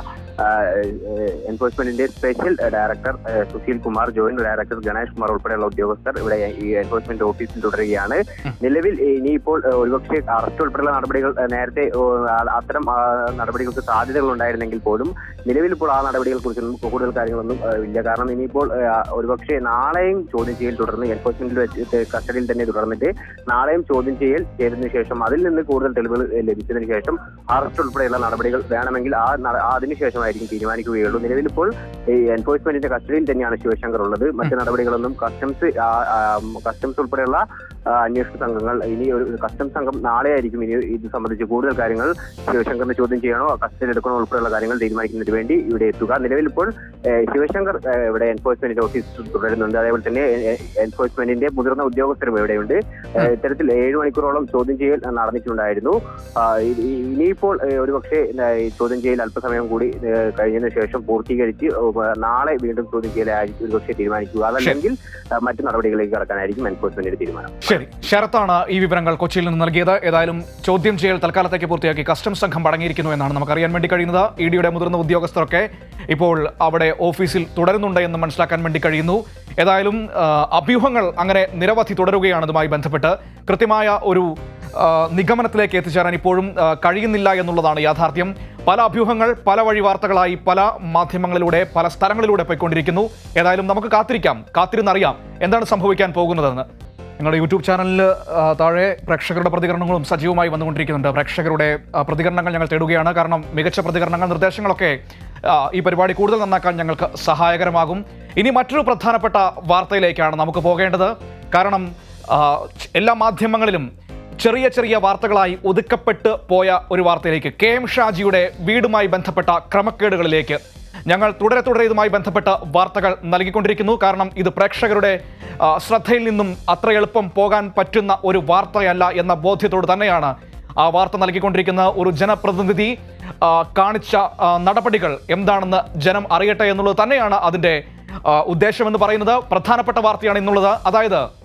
എൻഫോഴ്സ്മെന്റിന്റെ സ്പെഷ്യൽ ഡയറക്ടർ ഏഹ്, സുശീൽ കുമാർ ജോയിന്റ് ഡയറക്ടർ ഗണേഷ് കുമാർ ഉൾപ്പെടെയുള്ള ഉദ്യോഗസ്ഥർ ഇവിടെ ഈ എൻഫോഴ്സ്മെന്റ് ഓഫീസിൽ തുടരുകയാണ് നിലവിൽ ഇനിയിപ്പോൾ ഏഹ്, ഒരുപക്ഷെ അറസ്റ്റ് ഉൾപ്പെടെയുള്ള നടപടികൾ ഏഹ്, നേരത്തെ ഏഹ്, ആ- അത്തരം ആ, നടപടികൾക്ക് സാധ്യതകൾ ഉണ്ടായിരുന്നെങ്കിൽ പോലും നിലവിൽ ഇപ്പോൾ ആ നടപടികളെ കുറിച്ചൊന്നും കൂടുതൽ കാര്യങ്ങളൊന്നും ഏഹ്, ഇല്ല കാരണം ഇനിയിപ്പോൾ ഏഹ്, ഒരുപക്ഷെ നാളെയും ചോദ്യം ചെയ്യൽ തുടർന്ന് എൻഫോഴ്സ്മെന്റിൽ വെച്ച് കസ്റ്റഡിയിൽ തന്നെ തുടർന്നിട്ട് നാളെയും ചോദ്യം ചെയ്യൽ ചെയ്തതിനു ശേഷം അതിൽ നിന്ന് കൂടുതൽ തെളിവുകൾ ഏഹ്, ലഭിച്ചതിന് ശേഷം അറസ്റ്റ് ഉൾപ്പെടെയുള്ള നടപടികൾ വേണമെങ്കിൽ ആ നട- ആ അതിനുശേഷമായിരിക്കും തീരുമാനിക്കുകയുള്ളൂ നിലവിൽ ഇപ്പോൾ ഈ എൻഫോഴ്സ്മെന്റിന്റെ കസ്റ്റഡിയിൽ തന്നെയാണ് ശിവശങ്കർ ഉള്ളത് മറ്റ് നടപടികളൊന്നും കസ്റ്റംസ് ആ- ആ, കസ്റ്റംസ് ഉൾപ്പെടെയുള്ള ആ, അന്വേഷണ സംഘങ്ങൾ ഇനി ഒരു കസ്റ്റംസ് സംഘം നാളെ ആയിരിക്കും ഇനി ഇത് സംബന്ധിച്ച് കൂടുതൽ കാര്യങ്ങൾ ശിവശങ്കറിനെ ചോദ്യം ചെയ്യണോ കസ്റ്റഡിയിൽ എടുക്കണോ ഉൾപ്പെടെയുള്ള കാര്യങ്ങൾ തീരുമാനിക്കുന്നതിന് വേണ്ടി ഇവിടെ എത്തുക നിലവിൽ ഇപ്പോൾ ഏഹ്, ശിവശങ്കർ ഏഹ്, ഇവിടെ എൻഫോഴ്സ്മെന്റിന്റെ ഓഫീസിൽ തുടരുന്നുണ്ട് അതേപോലെ തന്നെ എ- എൻഫോഴ്സ്മെന്റിന്റെ മുതിർന്ന ഉദ്യോഗസ്ഥരും ഇവിടെയുണ്ട് ഏഹ്, ഇത്തരത്തിൽ ഏഴ് മണിക്കൂറോളം ചോദ്യം ചെയ്യൽ നടന്നിട്ടുണ്ടായിരുന്നു ആ, ഇ- ഇ- ഇനിയിപ്പോൾ ഏഹ്, ഒരുപക്ഷെ ഏഹ്, ഈ ചോദ്യം ചെയ്യൽ അല്പസമയം കൂടി ഏഹ്, കഴിഞ്ഞതിന് ശേഷം പൂർത്തീകരിച്ച് ഏഹ്, നാളെ വീണ്ടും ചോദ്യം ചെയ്യലായിരിക്കും ഒരുപക്ഷെ തീരുമാനിക്കുക അതല്ലെങ്കിൽ ഏഹ്, മറ്റു നടപടികളിലേക്ക് കടക്കാനായിരിക്കും എൻഫോഴ്സ്മെന്റിന്റെ തീരുമാനം ശരി ശരത്താണ് ഈ വിവരങ്ങൾ കൊച്ചിയിൽ നിന്ന് നൽകിയത് ഏതായാലും ചോദ്യം ചെയ്യൽ തൽക്കാലത്തേക്ക് പൂർത്തിയാക്കി കസ്റ്റംസ് സംഘം മടങ്ങിയിരിക്കുന്നു എന്നാണ് നമുക്കറിയാൻ വേണ്ടി കഴിയുന്നത് ഇ ഡിയുടെ മുതിർന്ന ഉദ്യോഗസ്ഥരൊക്കെ ഇപ്പോൾ അവിടെ ഓഫീസിൽ തുടരുന്നുണ്ട് എന്ന് മനസ്സിലാക്കാൻ വേണ്ടി കഴിയുന്നു ഏതായാലും ആ, അഭ്യൂഹങ്ങൾ അങ്ങനെ നിരവധി തുടരുകയാണ് ഇതുമായി ബന്ധപ്പെട്ട് കൃത്യമായ ഒരു ആ, നിഗമനത്തിലേക്ക് എത്തിച്ചേരാൻ ഇപ്പോഴും ആ, കഴിയുന്നില്ല എന്നുള്ളതാണ് യാഥാർത്ഥ്യം പല അഭ്യൂഹങ്ങൾ പല വഴി വാർത്തകളായി പല മാധ്യമങ്ങളിലൂടെ പല സ്ഥലങ്ങളിലൂടെ പോയിക്കൊണ്ടിരിക്കുന്നു ഏതായാലും നമുക്ക് കാത്തിരിക്കാം കാത്തിരുന്നറിയാം എന്താണ് സംഭവിക്കാൻ പോകുന്നതെന്ന് ഞങ്ങളുടെ യൂട്യൂബ് ചാനലിൽ ആ, താഴെ പ്രേക്ഷകരുടെ പ്രതികരണങ്ങളും സജീവമായി വന്നുകൊണ്ടിരിക്കുന്നുണ്ട് പ്രേക്ഷകരുടെ ആ, പ്രതികരണങ്ങൾ ഞങ്ങൾ തേടുകയാണ് കാരണം മികച്ച പ്രതികരണങ്ങൾ നിർദ്ദേശങ്ങളൊക്കെ ആ, ഈ പരിപാടി കൂടുതൽ നന്നാക്കാൻ ഞങ്ങൾക്ക് സഹായകരമാകും ഇനി മറ്റൊരു പ്രധാനപ്പെട്ട വാർത്തയിലേക്കാണ് നമുക്ക് പോകേണ്ടത് കാരണം ആ, എല്ലാ മാധ്യമങ്ങളിലും ചെറിയ ചെറിയ വാർത്തകളായി ഒതുക്കപ്പെട്ട് പോയ ഒരു വാർത്തയിലേക്ക് കെ എം ഷാജിയുടെ വീടുമായി ബന്ധപ്പെട്ട ക്രമക്കേടുകളിലേക്ക് ഞങ്ങൾ തുടരെ തുടരെ ഇതുമായി ബന്ധപ്പെട്ട വാർത്തകൾ നൽകിക്കൊണ്ടിരിക്കുന്നു കാരണം ഇത് പ്രേക്ഷകരുടെ ആ, ശ്രദ്ധയിൽ നിന്നും അത്ര എളുപ്പം പോകാൻ പറ്റുന്ന ഒരു വാർത്തയല്ല എന്ന ബോധ്യത്തോട് തന്നെയാണ് ആ വാർത്ത നൽകിക്കൊണ്ടിരിക്കുന്ന ഒരു ജനപ്രതിനിധി ആ, കാണിച്ച ആ, നടപടികൾ എന്താണെന്ന് ജനം അറിയട്ടെ എന്നുള്ളത് തന്നെയാണ് അതിൻ്റെ ആ, ഉദ്ദേശമെന്ന് പറയുന്നത് പ്രധാനപ്പെട്ട വാർത്തയാണ് എന്നുള്ളത് അതായത്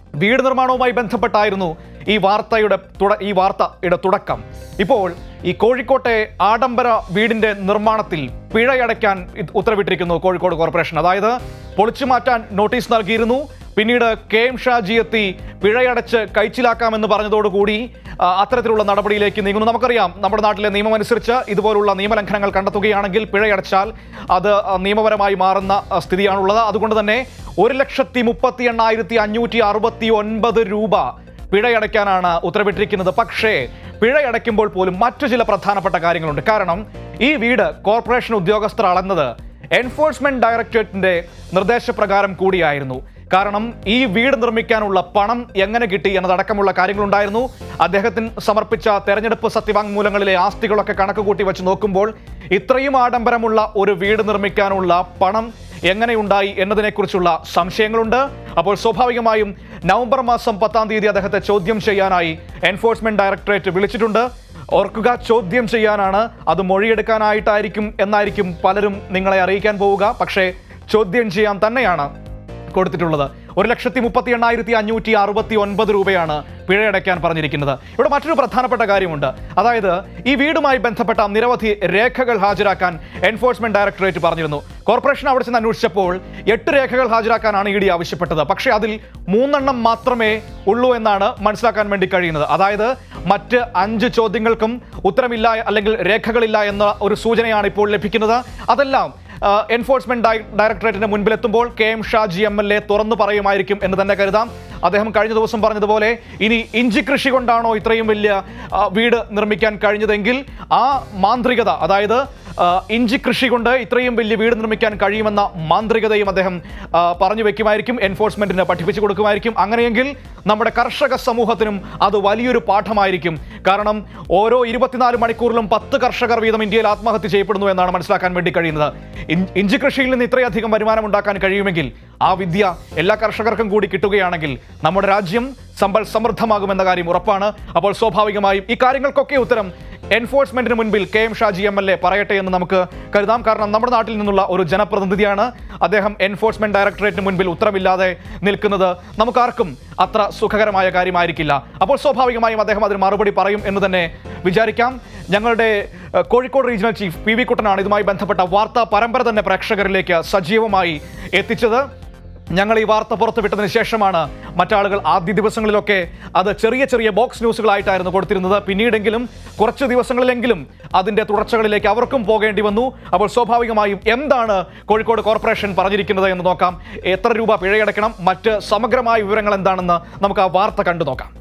വീട് നിർമ്മാണവുമായി ബന്ധപ്പെട്ടായിരുന്നു ഈ വാർത്തയുടെ തുട- ഈ വാർത്തയുടെ തുടക്കം ഇപ്പോൾ ഈ കോഴിക്കോട്ടെ ആഡംബര വീടിന്റെ നിർമ്മാണത്തിൽ പിഴയടയ്ക്കാൻ ഇത് ഉത്തരവിട്ടിരിക്കുന്നു കോഴിക്കോട് കോർപ്പറേഷൻ അതായത് പൊളിച്ചു മാറ്റാൻ നോട്ടീസ് നൽകിയിരുന്നു പിന്നീട് കെ എം ഷാജി എത്തി പിഴയടച്ച് കൈച്ചിലാക്കാമെന്ന് പറഞ്ഞതോടുകൂടി ആ, അത്തരത്തിലുള്ള നടപടിയിലേക്ക് നീങ്ങുന്നു നമുക്കറിയാം നമ്മുടെ നാട്ടിലെ നിയമം അനുസരിച്ച് ഇതുപോലുള്ള നിയമലംഘനങ്ങൾ കണ്ടെത്തുകയാണെങ്കിൽ പിഴയടച്ചാൽ അത് ആ, നിയമപരമായി മാറുന്ന ആ, സ്ഥിതിയാണുള്ളത് അതുകൊണ്ട് തന്നെ ഒരു ലക്ഷത്തി മുപ്പത്തി എണ്ണായിരത്തി അഞ്ഞൂറ്റി അറുപത്തി ഒൻപത് രൂപ പിഴയടയ്ക്കാനാണ് ഉത്തരവിട്ടിരിക്കുന്നത് പക്ഷേ പിഴയടയ്ക്കുമ്പോൾ പോലും മറ്റു ചില പ്രധാനപ്പെട്ട കാര്യങ്ങളുണ്ട് കാരണം ഈ വീട് കോർപ്പറേഷൻ ഉദ്യോഗസ്ഥർ അളന്നത് എൻഫോഴ്സ്മെന്റ് ഡയറക്ടറേറ്റിന്റെ നിർദ്ദേശപ്രകാരം കൂടിയായിരുന്നു കാരണം ഈ വീട് നിർമ്മിക്കാനുള്ള പണം എങ്ങനെ കിട്ടി എന്നതടക്കമുള്ള കാര്യങ്ങളുണ്ടായിരുന്നു അദ്ദേഹത്തിന് സമർപ്പിച്ച തെരഞ്ഞെടുപ്പ് സത്യവാങ്മൂലങ്ങളിലെ ആസ്തികളൊക്കെ കണക്ക് കൂട്ടി വെച്ച് നോക്കുമ്പോൾ ഇത്രയും ആഡംബരമുള്ള ഒരു വീട് നിർമ്മിക്കാനുള്ള പണം എങ്ങനെയുണ്ടായി എന്നതിനെക്കുറിച്ചുള്ള സംശയങ്ങളുണ്ട് അപ്പോൾ സ്വാഭാവികമായും നവംബർ മാസം പത്താം തീയതി അദ്ദേഹത്തെ ചോദ്യം ചെയ്യാനായി എൻഫോഴ്സ്മെന്റ് ഡയറക്ടറേറ്റ് വിളിച്ചിട്ടുണ്ട് ഓർക്കുക ചോദ്യം ചെയ്യാനാണ് അത് മൊഴിയെടുക്കാനായിട്ടായിരിക്കും എന്നായിരിക്കും പലരും നിങ്ങളെ അറിയിക്കാൻ പോവുക പക്ഷേ ചോദ്യം ചെയ്യാൻ തന്നെയാണ് കൊടുത്തിട്ടുള്ളത് ഒരു ലക്ഷത്തി മുപ്പത്തി എണ്ണായിരത്തി അഞ്ഞൂറ്റി അറുപത്തി ഒൻപത് രൂപയാണ് പിഴയടയ്ക്കാൻ പറഞ്ഞിരിക്കുന്നത് ഇവിടെ മറ്റൊരു പ്രധാനപ്പെട്ട കാര്യമുണ്ട് അതായത് ഈ വീടുമായി ബന്ധപ്പെട്ട നിരവധി രേഖകൾ ഹാജരാക്കാൻ എൻഫോഴ്സ്മെന്റ് ഡയറക്ടറേറ്റ് പറഞ്ഞിരുന്നു കോർപ്പറേഷൻ അവിടെ ചെന്ന് അന്വേഷിച്ചപ്പോൾ എട്ട് രേഖകൾ ഹാജരാക്കാനാണ് ഇ ഡി ആവശ്യപ്പെട്ടത് പക്ഷേ അതിൽ മൂന്നെണ്ണം മാത്രമേ ഉള്ളൂ എന്നാണ് മനസ്സിലാക്കാൻ വേണ്ടി കഴിയുന്നത് അതായത് മറ്റ് അഞ്ച് ചോദ്യങ്ങൾക്കും ഉത്തരമില്ല അല്ലെങ്കിൽ രേഖകളില്ല എന്ന ഒരു സൂചനയാണ് ഇപ്പോൾ ലഭിക്കുന്നത് അതെല്ലാം ആ, എൻഫോഴ്സ്മെന്റ് ഡയ- ഡയറക്ടറേറ്റിന് മുൻപിലെത്തുമ്പോൾ K M Shaji M L A തുറന്നു പറയുമായിരിക്കും എന്ന് തന്നെ കരുതാം അദ്ദേഹം കഴിഞ്ഞ ദിവസം പറഞ്ഞതുപോലെ ഇനി ഇഞ്ചി കൃഷി കൊണ്ടാണോ ഇത്രയും വലിയ ആ, വീട് നിർമ്മിക്കാൻ കഴിഞ്ഞതെങ്കിൽ ആ മാന്ത്രികത അതായത് ആ, ഇഞ്ചി കൃഷി കൊണ്ട് ഇത്രയും വലിയ വീട് നിർമ്മിക്കാൻ കഴിയുമെന്ന മാന്ത്രികതയും അദ്ദേഹം ആ, പറഞ്ഞു വെക്കുമായിരിക്കും എൻഫോഴ്സ്മെന്റിന് പഠിപ്പിച്ചു കൊടുക്കുമായിരിക്കും അങ്ങനെയെങ്കിൽ നമ്മുടെ കർഷക സമൂഹത്തിനും അത് വലിയൊരു പാഠമായിരിക്കും കാരണം ഓരോ ഇരുപത്തിനാല് മണിക്കൂറിലും പത്ത് കർഷകർ വീതം ഇന്ത്യയിൽ ആത്മഹത്യ ചെയ്യപ്പെടുന്നു എന്നാണ് മനസ്സിലാക്കാൻ വേണ്ടി കഴിയുന്നത് ഇൻ- ഇഞ്ചി കൃഷിയിൽ നിന്ന് ഇത്രയധികം വരുമാനം ഉണ്ടാക്കാൻ കഴിയുമെങ്കിൽ ആ വിദ്യ എല്ലാ കർഷകർക്കും കൂടി കിട്ടുകയാണെങ്കിൽ നമ്മുടെ രാജ്യം സമ്പൽ സമൃദ്ധമാകുമെന്ന കാര്യം ഉറപ്പാണ് അപ്പോൾ സ്വാഭാവികമായും ഈ കാര്യങ്ങൾക്കൊക്കെ ഉത്തരം എൻഫോഴ്സ്മെന്റിന് മുൻപിൽ K M Shaji M L A പറയട്ടെ എന്ന് നമുക്ക് കരുതാം കാരണം നമ്മുടെ നാട്ടിൽ നിന്നുള്ള ഒരു ജനപ്രതിനിധിയാണ് അദ്ദേഹം എൻഫോഴ്സ്മെന്റ് ഡയറക്ടറേറ്റിന് മുൻപിൽ ഉത്തരമില്ലാതെ നിൽക്കുന്നത് നമുക്കാർക്കും അത്ര സുഖകരമായ കാര്യമായിരിക്കില്ല അപ്പോൾ സ്വാഭാവികമായും അദ്ദേഹം അതിന് മറുപടി പറയും എന്ന് തന്നെ വിചാരിക്കാം ഞങ്ങളുടെ ഏഹ്, Kozhikode regional chief P V കുട്ടനാണ് ഇതുമായി ബന്ധപ്പെട്ട വാർത്താ പരമ്പര തന്നെ പ്രേക്ഷകരിലേക്ക് സജീവമായി എത്തിച്ചത് ഞങ്ങൾ ഈ വാർത്ത പുറത്തുവിട്ടതിന് ശേഷമാണ് മറ്റാളുകൾ ആദ്യ ദിവസങ്ങളിലൊക്കെ അത് ചെറിയ ചെറിയ ബോക്സ് ന്യൂസുകളായിട്ടായിരുന്നു കൊടുത്തിരുന്നത് പിന്നീടെങ്കിലും കുറച്ച് ദിവസങ്ങളിലെങ്കിലും അതിന്റെ തുടർച്ചകളിലേക്ക് അവർക്കും പോകേണ്ടി വന്നു അപ്പോൾ സ്വാഭാവികമായും എന്താണ് കോഴിക്കോട് കോർപ്പറേഷൻ പറഞ്ഞിരിക്കുന്നത് എന്ന് നോക്കാം എത്ര രൂപ പിഴയടക്കണം മറ്റ് സമഗ്രമായ വിവരങ്ങൾ എന്താണെന്ന് നമുക്ക് ആ വാർത്ത കണ്ടു നോക്കാം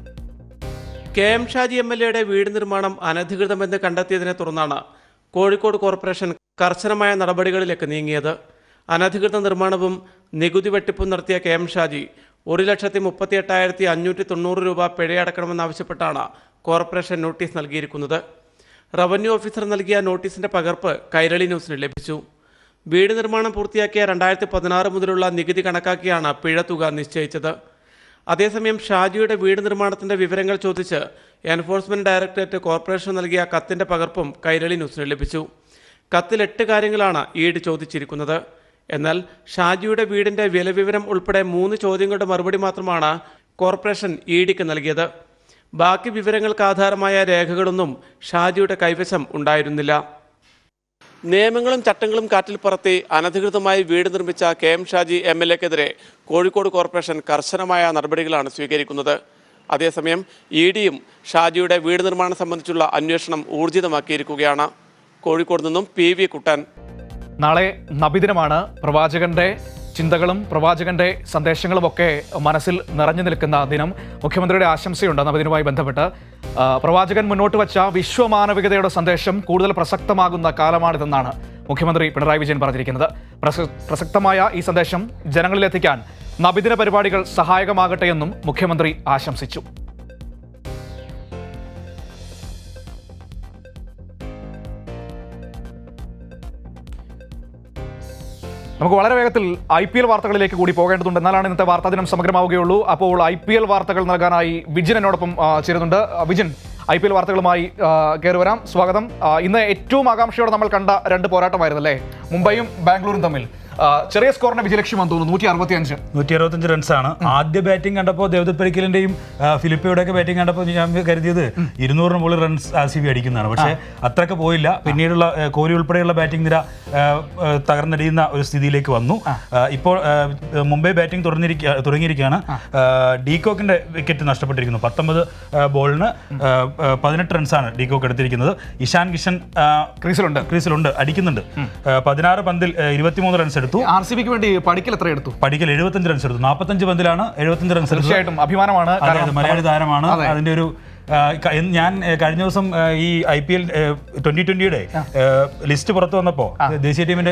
K M Shaji M L എയുടെ വീട് നിർമ്മാണം അനധികൃതമെന്ന് കണ്ടെത്തിയതിനെ തുടർന്നാണ് കോഴിക്കോട് കോർപ്പറേഷൻ കർശനമായ നടപടികളിലേക്ക് നീങ്ങിയത് അനധികൃത നിർമ്മാണവും നികുതി വെട്ടിപ്പും നടത്തിയ കെ എം ഷാജി ഒരു ലക്ഷത്തി മുപ്പത്തി എട്ടായിരത്തി അഞ്ഞൂറ്റി തൊണ്ണൂറ് രൂപ പിഴയടക്കണമെന്നാവശ്യപ്പെട്ടാണ് കോർപ്പറേഷൻ നോട്ടീസ് നൽകിയിരിക്കുന്നത് റവന്യൂ ഓഫീസർ നൽകിയ നോട്ടീസിന്റെ പകർപ്പ് കൈരളി ന്യൂസിന് ലഭിച്ചു വീട് നിർമ്മാണം പൂർത്തിയാക്കിയ രണ്ടായിരത്തി പതിനാറ് മുതലുള്ള നികുതി കണക്കാക്കിയാണ് പിഴ തുക നിശ്ചയിച്ചത് അതേസമയം ഷാജിയുടെ വീട് നിർമ്മാണത്തിന്റെ വിവരങ്ങൾ ചോദിച്ച് എൻഫോഴ്സ്മെന്റ് ഡയറക്ടറേറ്റ് കോർപ്പറേഷൻ നൽകിയ കത്തിന്റെ പകർപ്പും കൈരളി ന്യൂസിന് ലഭിച്ചു കത്തിൽ എട്ട് കാര്യങ്ങളാണ് ഈട് ചോദിച്ചിരിക്കുന്നത് എന്നാൽ ഷാജിയുടെ വീടിന്റെ വിലവിവരം ഉൾപ്പെടെ മൂന്ന് ചോദ്യങ്ങളുടെ മറുപടി മാത്രമാണ് കോർപ്പറേഷൻ ഇഡിക്ക് നൽകിയത് ബാക്കി വിവരങ്ങൾക്ക് ആധാരമായ രേഖകളൊന്നും ഷാജിയുടെ കൈവശം ഉണ്ടായിരുന്നില്ല നിയമങ്ങളും ചട്ടങ്ങളും കാറ്റിൽ പറത്തി അനധികൃതമായി വീട് നിർമ്മിച്ച K M Shaji M L എക്കെതിരെ കോഴിക്കോട് കോർപ്പറേഷൻ കർശനമായ നടപടികളാണ് സ്വീകരിക്കുന്നത് അതേസമയം ഇ ഡിയും ഷാജിയുടെ വീട് നിർമ്മാണം സംബന്ധിച്ചുള്ള അന്വേഷണം ഊർജിതമാക്കിയിരിക്കുകയാണ് കോഴിക്കോട് നിന്നും പി വി കുട്ടൻ നാളെ നബിദിനമാണ് പ്രവാചകന്റെ ചിന്തകളും പ്രവാചകന്റെ സന്ദേശങ്ങളും ഒക്കെ മനസ്സിൽ നിറഞ്ഞു നിൽക്കുന്ന ദിനം മുഖ്യമന്ത്രിയുടെ ആശംസയുണ്ട് നബിദിനുമായി ബന്ധപ്പെട്ട് ആ, പ്രവാചകൻ മുന്നോട്ട് വച്ച വിശ്വമാനവികതയുടെ സന്ദേശം കൂടുതൽ പ്രസക്തമാകുന്ന കാലമാണിതെന്നാണ് മുഖ്യമന്ത്രി പിണറായി വിജയൻ പറഞ്ഞിരിക്കുന്നത് പ്രസ- പ്രസക്തമായ ഈ സന്ദേശം ജനങ്ങളിലെത്തിക്കാൻ നബിദിന പരിപാടികൾ സഹായകമാകട്ടെ എന്നും മുഖ്യമന്ത്രി ആശംസിച്ചു നമുക്ക് വളരെ വേഗത്തിൽ ഐ പി എൽ വാർത്തകളിലേക്ക് കൂടി പോകേണ്ടതുണ്ട് എന്നാലാണ് ഇന്നത്തെ വാർത്താ ദിനം സമഗ്രമാവുകയുള്ളൂ അപ്പോൾ ഐ പി എൽ വാർത്തകൾ നൽകാനായി വിജിൻ എന്നോടൊപ്പം ആ, ചേരുന്നുണ്ട് ആ, വിജിൻ ഐ പി എൽ വാർത്തകളുമായി ആ, കയറി വരാം സ്വാഗതം ആ, ഇന്ന് ഏറ്റവും ആകാംക്ഷയോടെ നമ്മൾ കണ്ട രണ്ട് പോരാട്ടമായിരുന്നു അല്ലേ മുംബൈയും ബാംഗ്ലൂരും തമ്മിൽ ആ, ചെറിയ സ്കോറിന്റെ വിജയലക്ഷ്യമാണെന്ന് തോന്നുന്നു നൂറ്റി അറുപത്തി അഞ്ച് നൂറ്റി അറുപത്തഞ്ച് റൺസാണ് ആദ്യ ബാറ്റിംഗ് കണ്ടപ്പോൾ ദേവദത്ത് പരിക്കലിന്റെയും ഫിലിപ്പയുടെ ഒക്കെ ബാറ്റിംഗ് കണ്ടപ്പോൾ ഞാൻ കരുതിയത് ഇരുന്നൂറിന് മുകളിൽ റൺസ് ആർ സി ബി അടിക്കുന്നതാണ് പക്ഷേ അത്രയൊക്കെ പോയില്ല പിന്നീടുള്ള ആ, കോഹ്ലി ഉൾപ്പെടെയുള്ള ബാറ്റിംഗ് നിര ആ, ആ, തകർന്നടിയുന്ന ഒരു സ്ഥിതിയിലേക്ക് വന്നു ആ, ഇപ്പോൾ ആ, മുംബൈ ബാറ്റിംഗ് തുടർന്നിരിക്കുക തുടങ്ങിയിരിക്കുകയാണ് ആ, ഡീകോക്കിന്റെ വിക്കറ്റ് നഷ്ടപ്പെട്ടിരിക്കുന്നു പത്തൊമ്പത് ആ, ബോളിന് ആ, ആ, പതിനെട്ട് റൺസാണ് ഡീകോക്ക് എടുത്തിരിക്കുന്നത് ഇഷാൻ കിഷൻ ആ, ക്രീസിലുണ്ട് ക്രീസിലുണ്ട് അടിക്കുന്നുണ്ട് ആ, പതിനാറ് പന്തിൽ ആ, ഇരുപത്തിമൂന്ന് റൺസ് എടുത്തു ആർ സി ബിക്ക് വേണ്ടി പഠിക്കൽ എത്ര എടുത്തു പടിക്കൽ എഴുപത്തഞ്ച് റൺസ് എടുത്തു നാൽപ്പത്തഞ്ച് പന്തിലാണ് എഴുപത്തഞ്ച് റൺസ് എടുത്തത് തീർച്ചയായിട്ടും അഭിമാനമാണ് അതെ, അതെ, മലയാളി താരമാണ് അതെ. അതിന്റെ ഒരു ആ, ക- എന്ന് ഞാൻ ഏ, കഴിഞ്ഞ ദിവസം ആ, ഈ ഐ പി എൽ ട്വന്റി ട്വന്റിയുടെ ലിസ്റ്റ് പുറത്തു വന്നപ്പോ ദേശീയ ടീമിന്റെ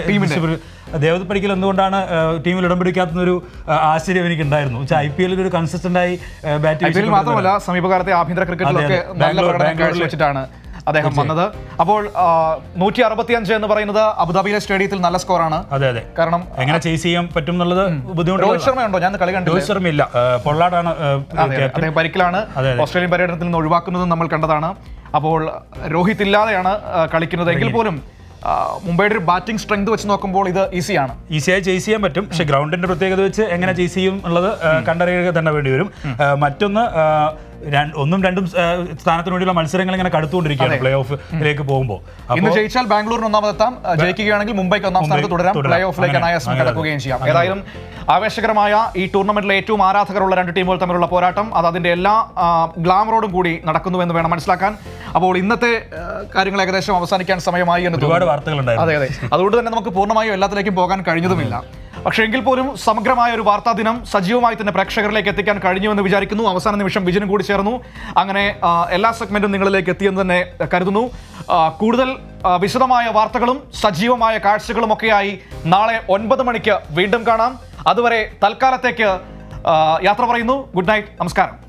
ദേവത പടിക്കൽ എന്തുകൊണ്ടാണ് ആ, ടീമിൽ ഇടം പിടിക്കാത്തൊരു ആ, ആശ്ചര്യം എനിക്ക് ഉണ്ടായിരുന്നു ഐ പി എല്ലിൽ ഒരു കൺസിസ്റ്റന്റ് ആയി ബാറ്റ് ഐ പി എല്ലിൽ മാത്രമല്ല സമീപകാലത്തെ ആഭ്യന്തര ക്രിക്കറ്റിലൊക്കെ അതെ, അതെ. നല്ല ബാംഗ്ലൂർ- പ്രകടനം ബാംഗ്ലൂരിൽ- കാഴ്ചവെച്ചിട്ടാണ് അദ്ദേഹം വന്നത് അപ്പോൾ നൂറ്റി അറുപത്തി അഞ്ച് എന്ന് പറയുന്നത് അബുദാബിയിലെ സ്റ്റേഡിയത്തിൽ നല്ല സ്കോറാണ് അതെ അതെ കാരണം എങ്ങനെ ചേസ് ചെയ്യാൻ പറ്റും എന്നുള്ളത് രോഹിത് ബുദ്ധിമുട്ടുള്ള ശർമ്മയുണ്ടോ ഞാൻ കളി കണ്ടില്ല രോഹിത് ശർമ്മ ഇല്ല ആ, പൊള്ളാടാണ് ആ, അതെ, അതെ. ക്യാപ്റ്റൻ. അദ്ദേഹം പരിക്കിലാണ് അതെ, അതെ. ഓസ്ട്രേലിയൻ പര്യടനത്തിൽ നിന്ന് ഒഴിവാക്കുന്നതും നമ്മൾ കണ്ടതാണ് അപ്പോൾ രോഹിത് ഇല്ലാതെയാണ് ആ, കളിക്കുന്നത് എങ്കിൽ പോലും ആ, മുംബൈയുടെ ഒരു ബാറ്റിംഗ് സ്ട്രെങ്ത് വെച്ച് നോക്കുമ്പോൾ ഇത് ഈസിയാണ് ഈസിയായി ചേസ് ചെയ്യാൻ പറ്റും പക്ഷെ ഗ്രൗണ്ടിന്റെ പ്രത്യേകത വെച്ച് എങ്ങനെ ചേസ് ചെയ്യും എന്നുള്ളത് ആ, കണ്ടറിയുക തന്നെ വേണ്ടി വരും ആ, മറ്റൊന്ന് ആ, രണ്ട്- ഒന്നും രണ്ടും ആ, സ്ഥാനത്തിന് വേണ്ടിയുള്ള മത്സരങ്ങൾ ഇങ്ങനെ കടുത്തുകൊണ്ടിരിക്കുകയാണ് പ്ലേ ഓഫിലേക്ക് പോകുമ്പോൾ ഇന്ന് ജയിച്ചാൽ ബാംഗ്ലൂരിന് ഒന്നാമതെത്താം ആ, ജയിക്കുകയാണെങ്കിൽ മുംബൈക്ക് ഒന്നാം സ്ഥാനത്ത് മുംബൈ തുടരാം തുടരാം. പ്ലേ ഓഫിലേക്ക് അങ്ങനെ, അനായാസം അങ്ങനെ കടക്കുകയും ചെയ്യാം അങ്ങനെ ഏതായാലും ആവേശകരമായ ഈ ടൂർണമെന്റിലെ ഏറ്റവും ആരാധകരുള്ള രണ്ട് ടീമുകൾ തമ്മിലുള്ള പോരാട്ടം അത് അതിന്റെ എല്ലാ ആ, ഗ്ലാമറോടും കൂടി നടക്കുന്നുവെന്ന് വേണം മനസ്സിലാക്കാൻ അപ്പോൾ ഇന്നത്തെ ആ, കാര്യങ്ങൾ ഏകദേശം അവസാനിക്കാൻ സമയമായി എന്ന് ഒരുപാട് തോന്നുന്നു. വാർത്തകളുണ്ടായിരുന്നു. അതെ അതെ അതുകൊണ്ട് തന്നെ നമുക്ക് പൂർണ്ണമായും എല്ലാത്തിലേക്കും പോകാൻ കഴിഞ്ഞതുമില്ല പക്ഷേ എങ്കിൽ പോലും സമഗ്രമായ ഒരു വാർത്താ ദിനം സജീവമായി തന്നെ പ്രേക്ഷകരിലേക്ക് എത്തിക്കാൻ കഴിഞ്ഞുവെന്ന് വിചാരിക്കുന്നു അവസാന നിമിഷം വിജയനും കൂടി ചേർന്നു അങ്ങനെ ആ, എല്ലാ സെഗ്മെന്റും നിങ്ങളിലേക്ക് എത്തിയെന്ന് തന്നെ കരുതുന്നു ആ, കൂടുതൽ ആ, വിശദമായ വാർത്തകളും സജീവമായ കാഴ്ചകളും ഒക്കെയായി നാളെ ഒൻപത് മണിക്ക് വീണ്ടും കാണാം അതുവരെ തൽക്കാലത്തേക്ക് ആ, യാത്ര പറയുന്നു ഗുഡ് നൈറ്റ് നമസ്കാരം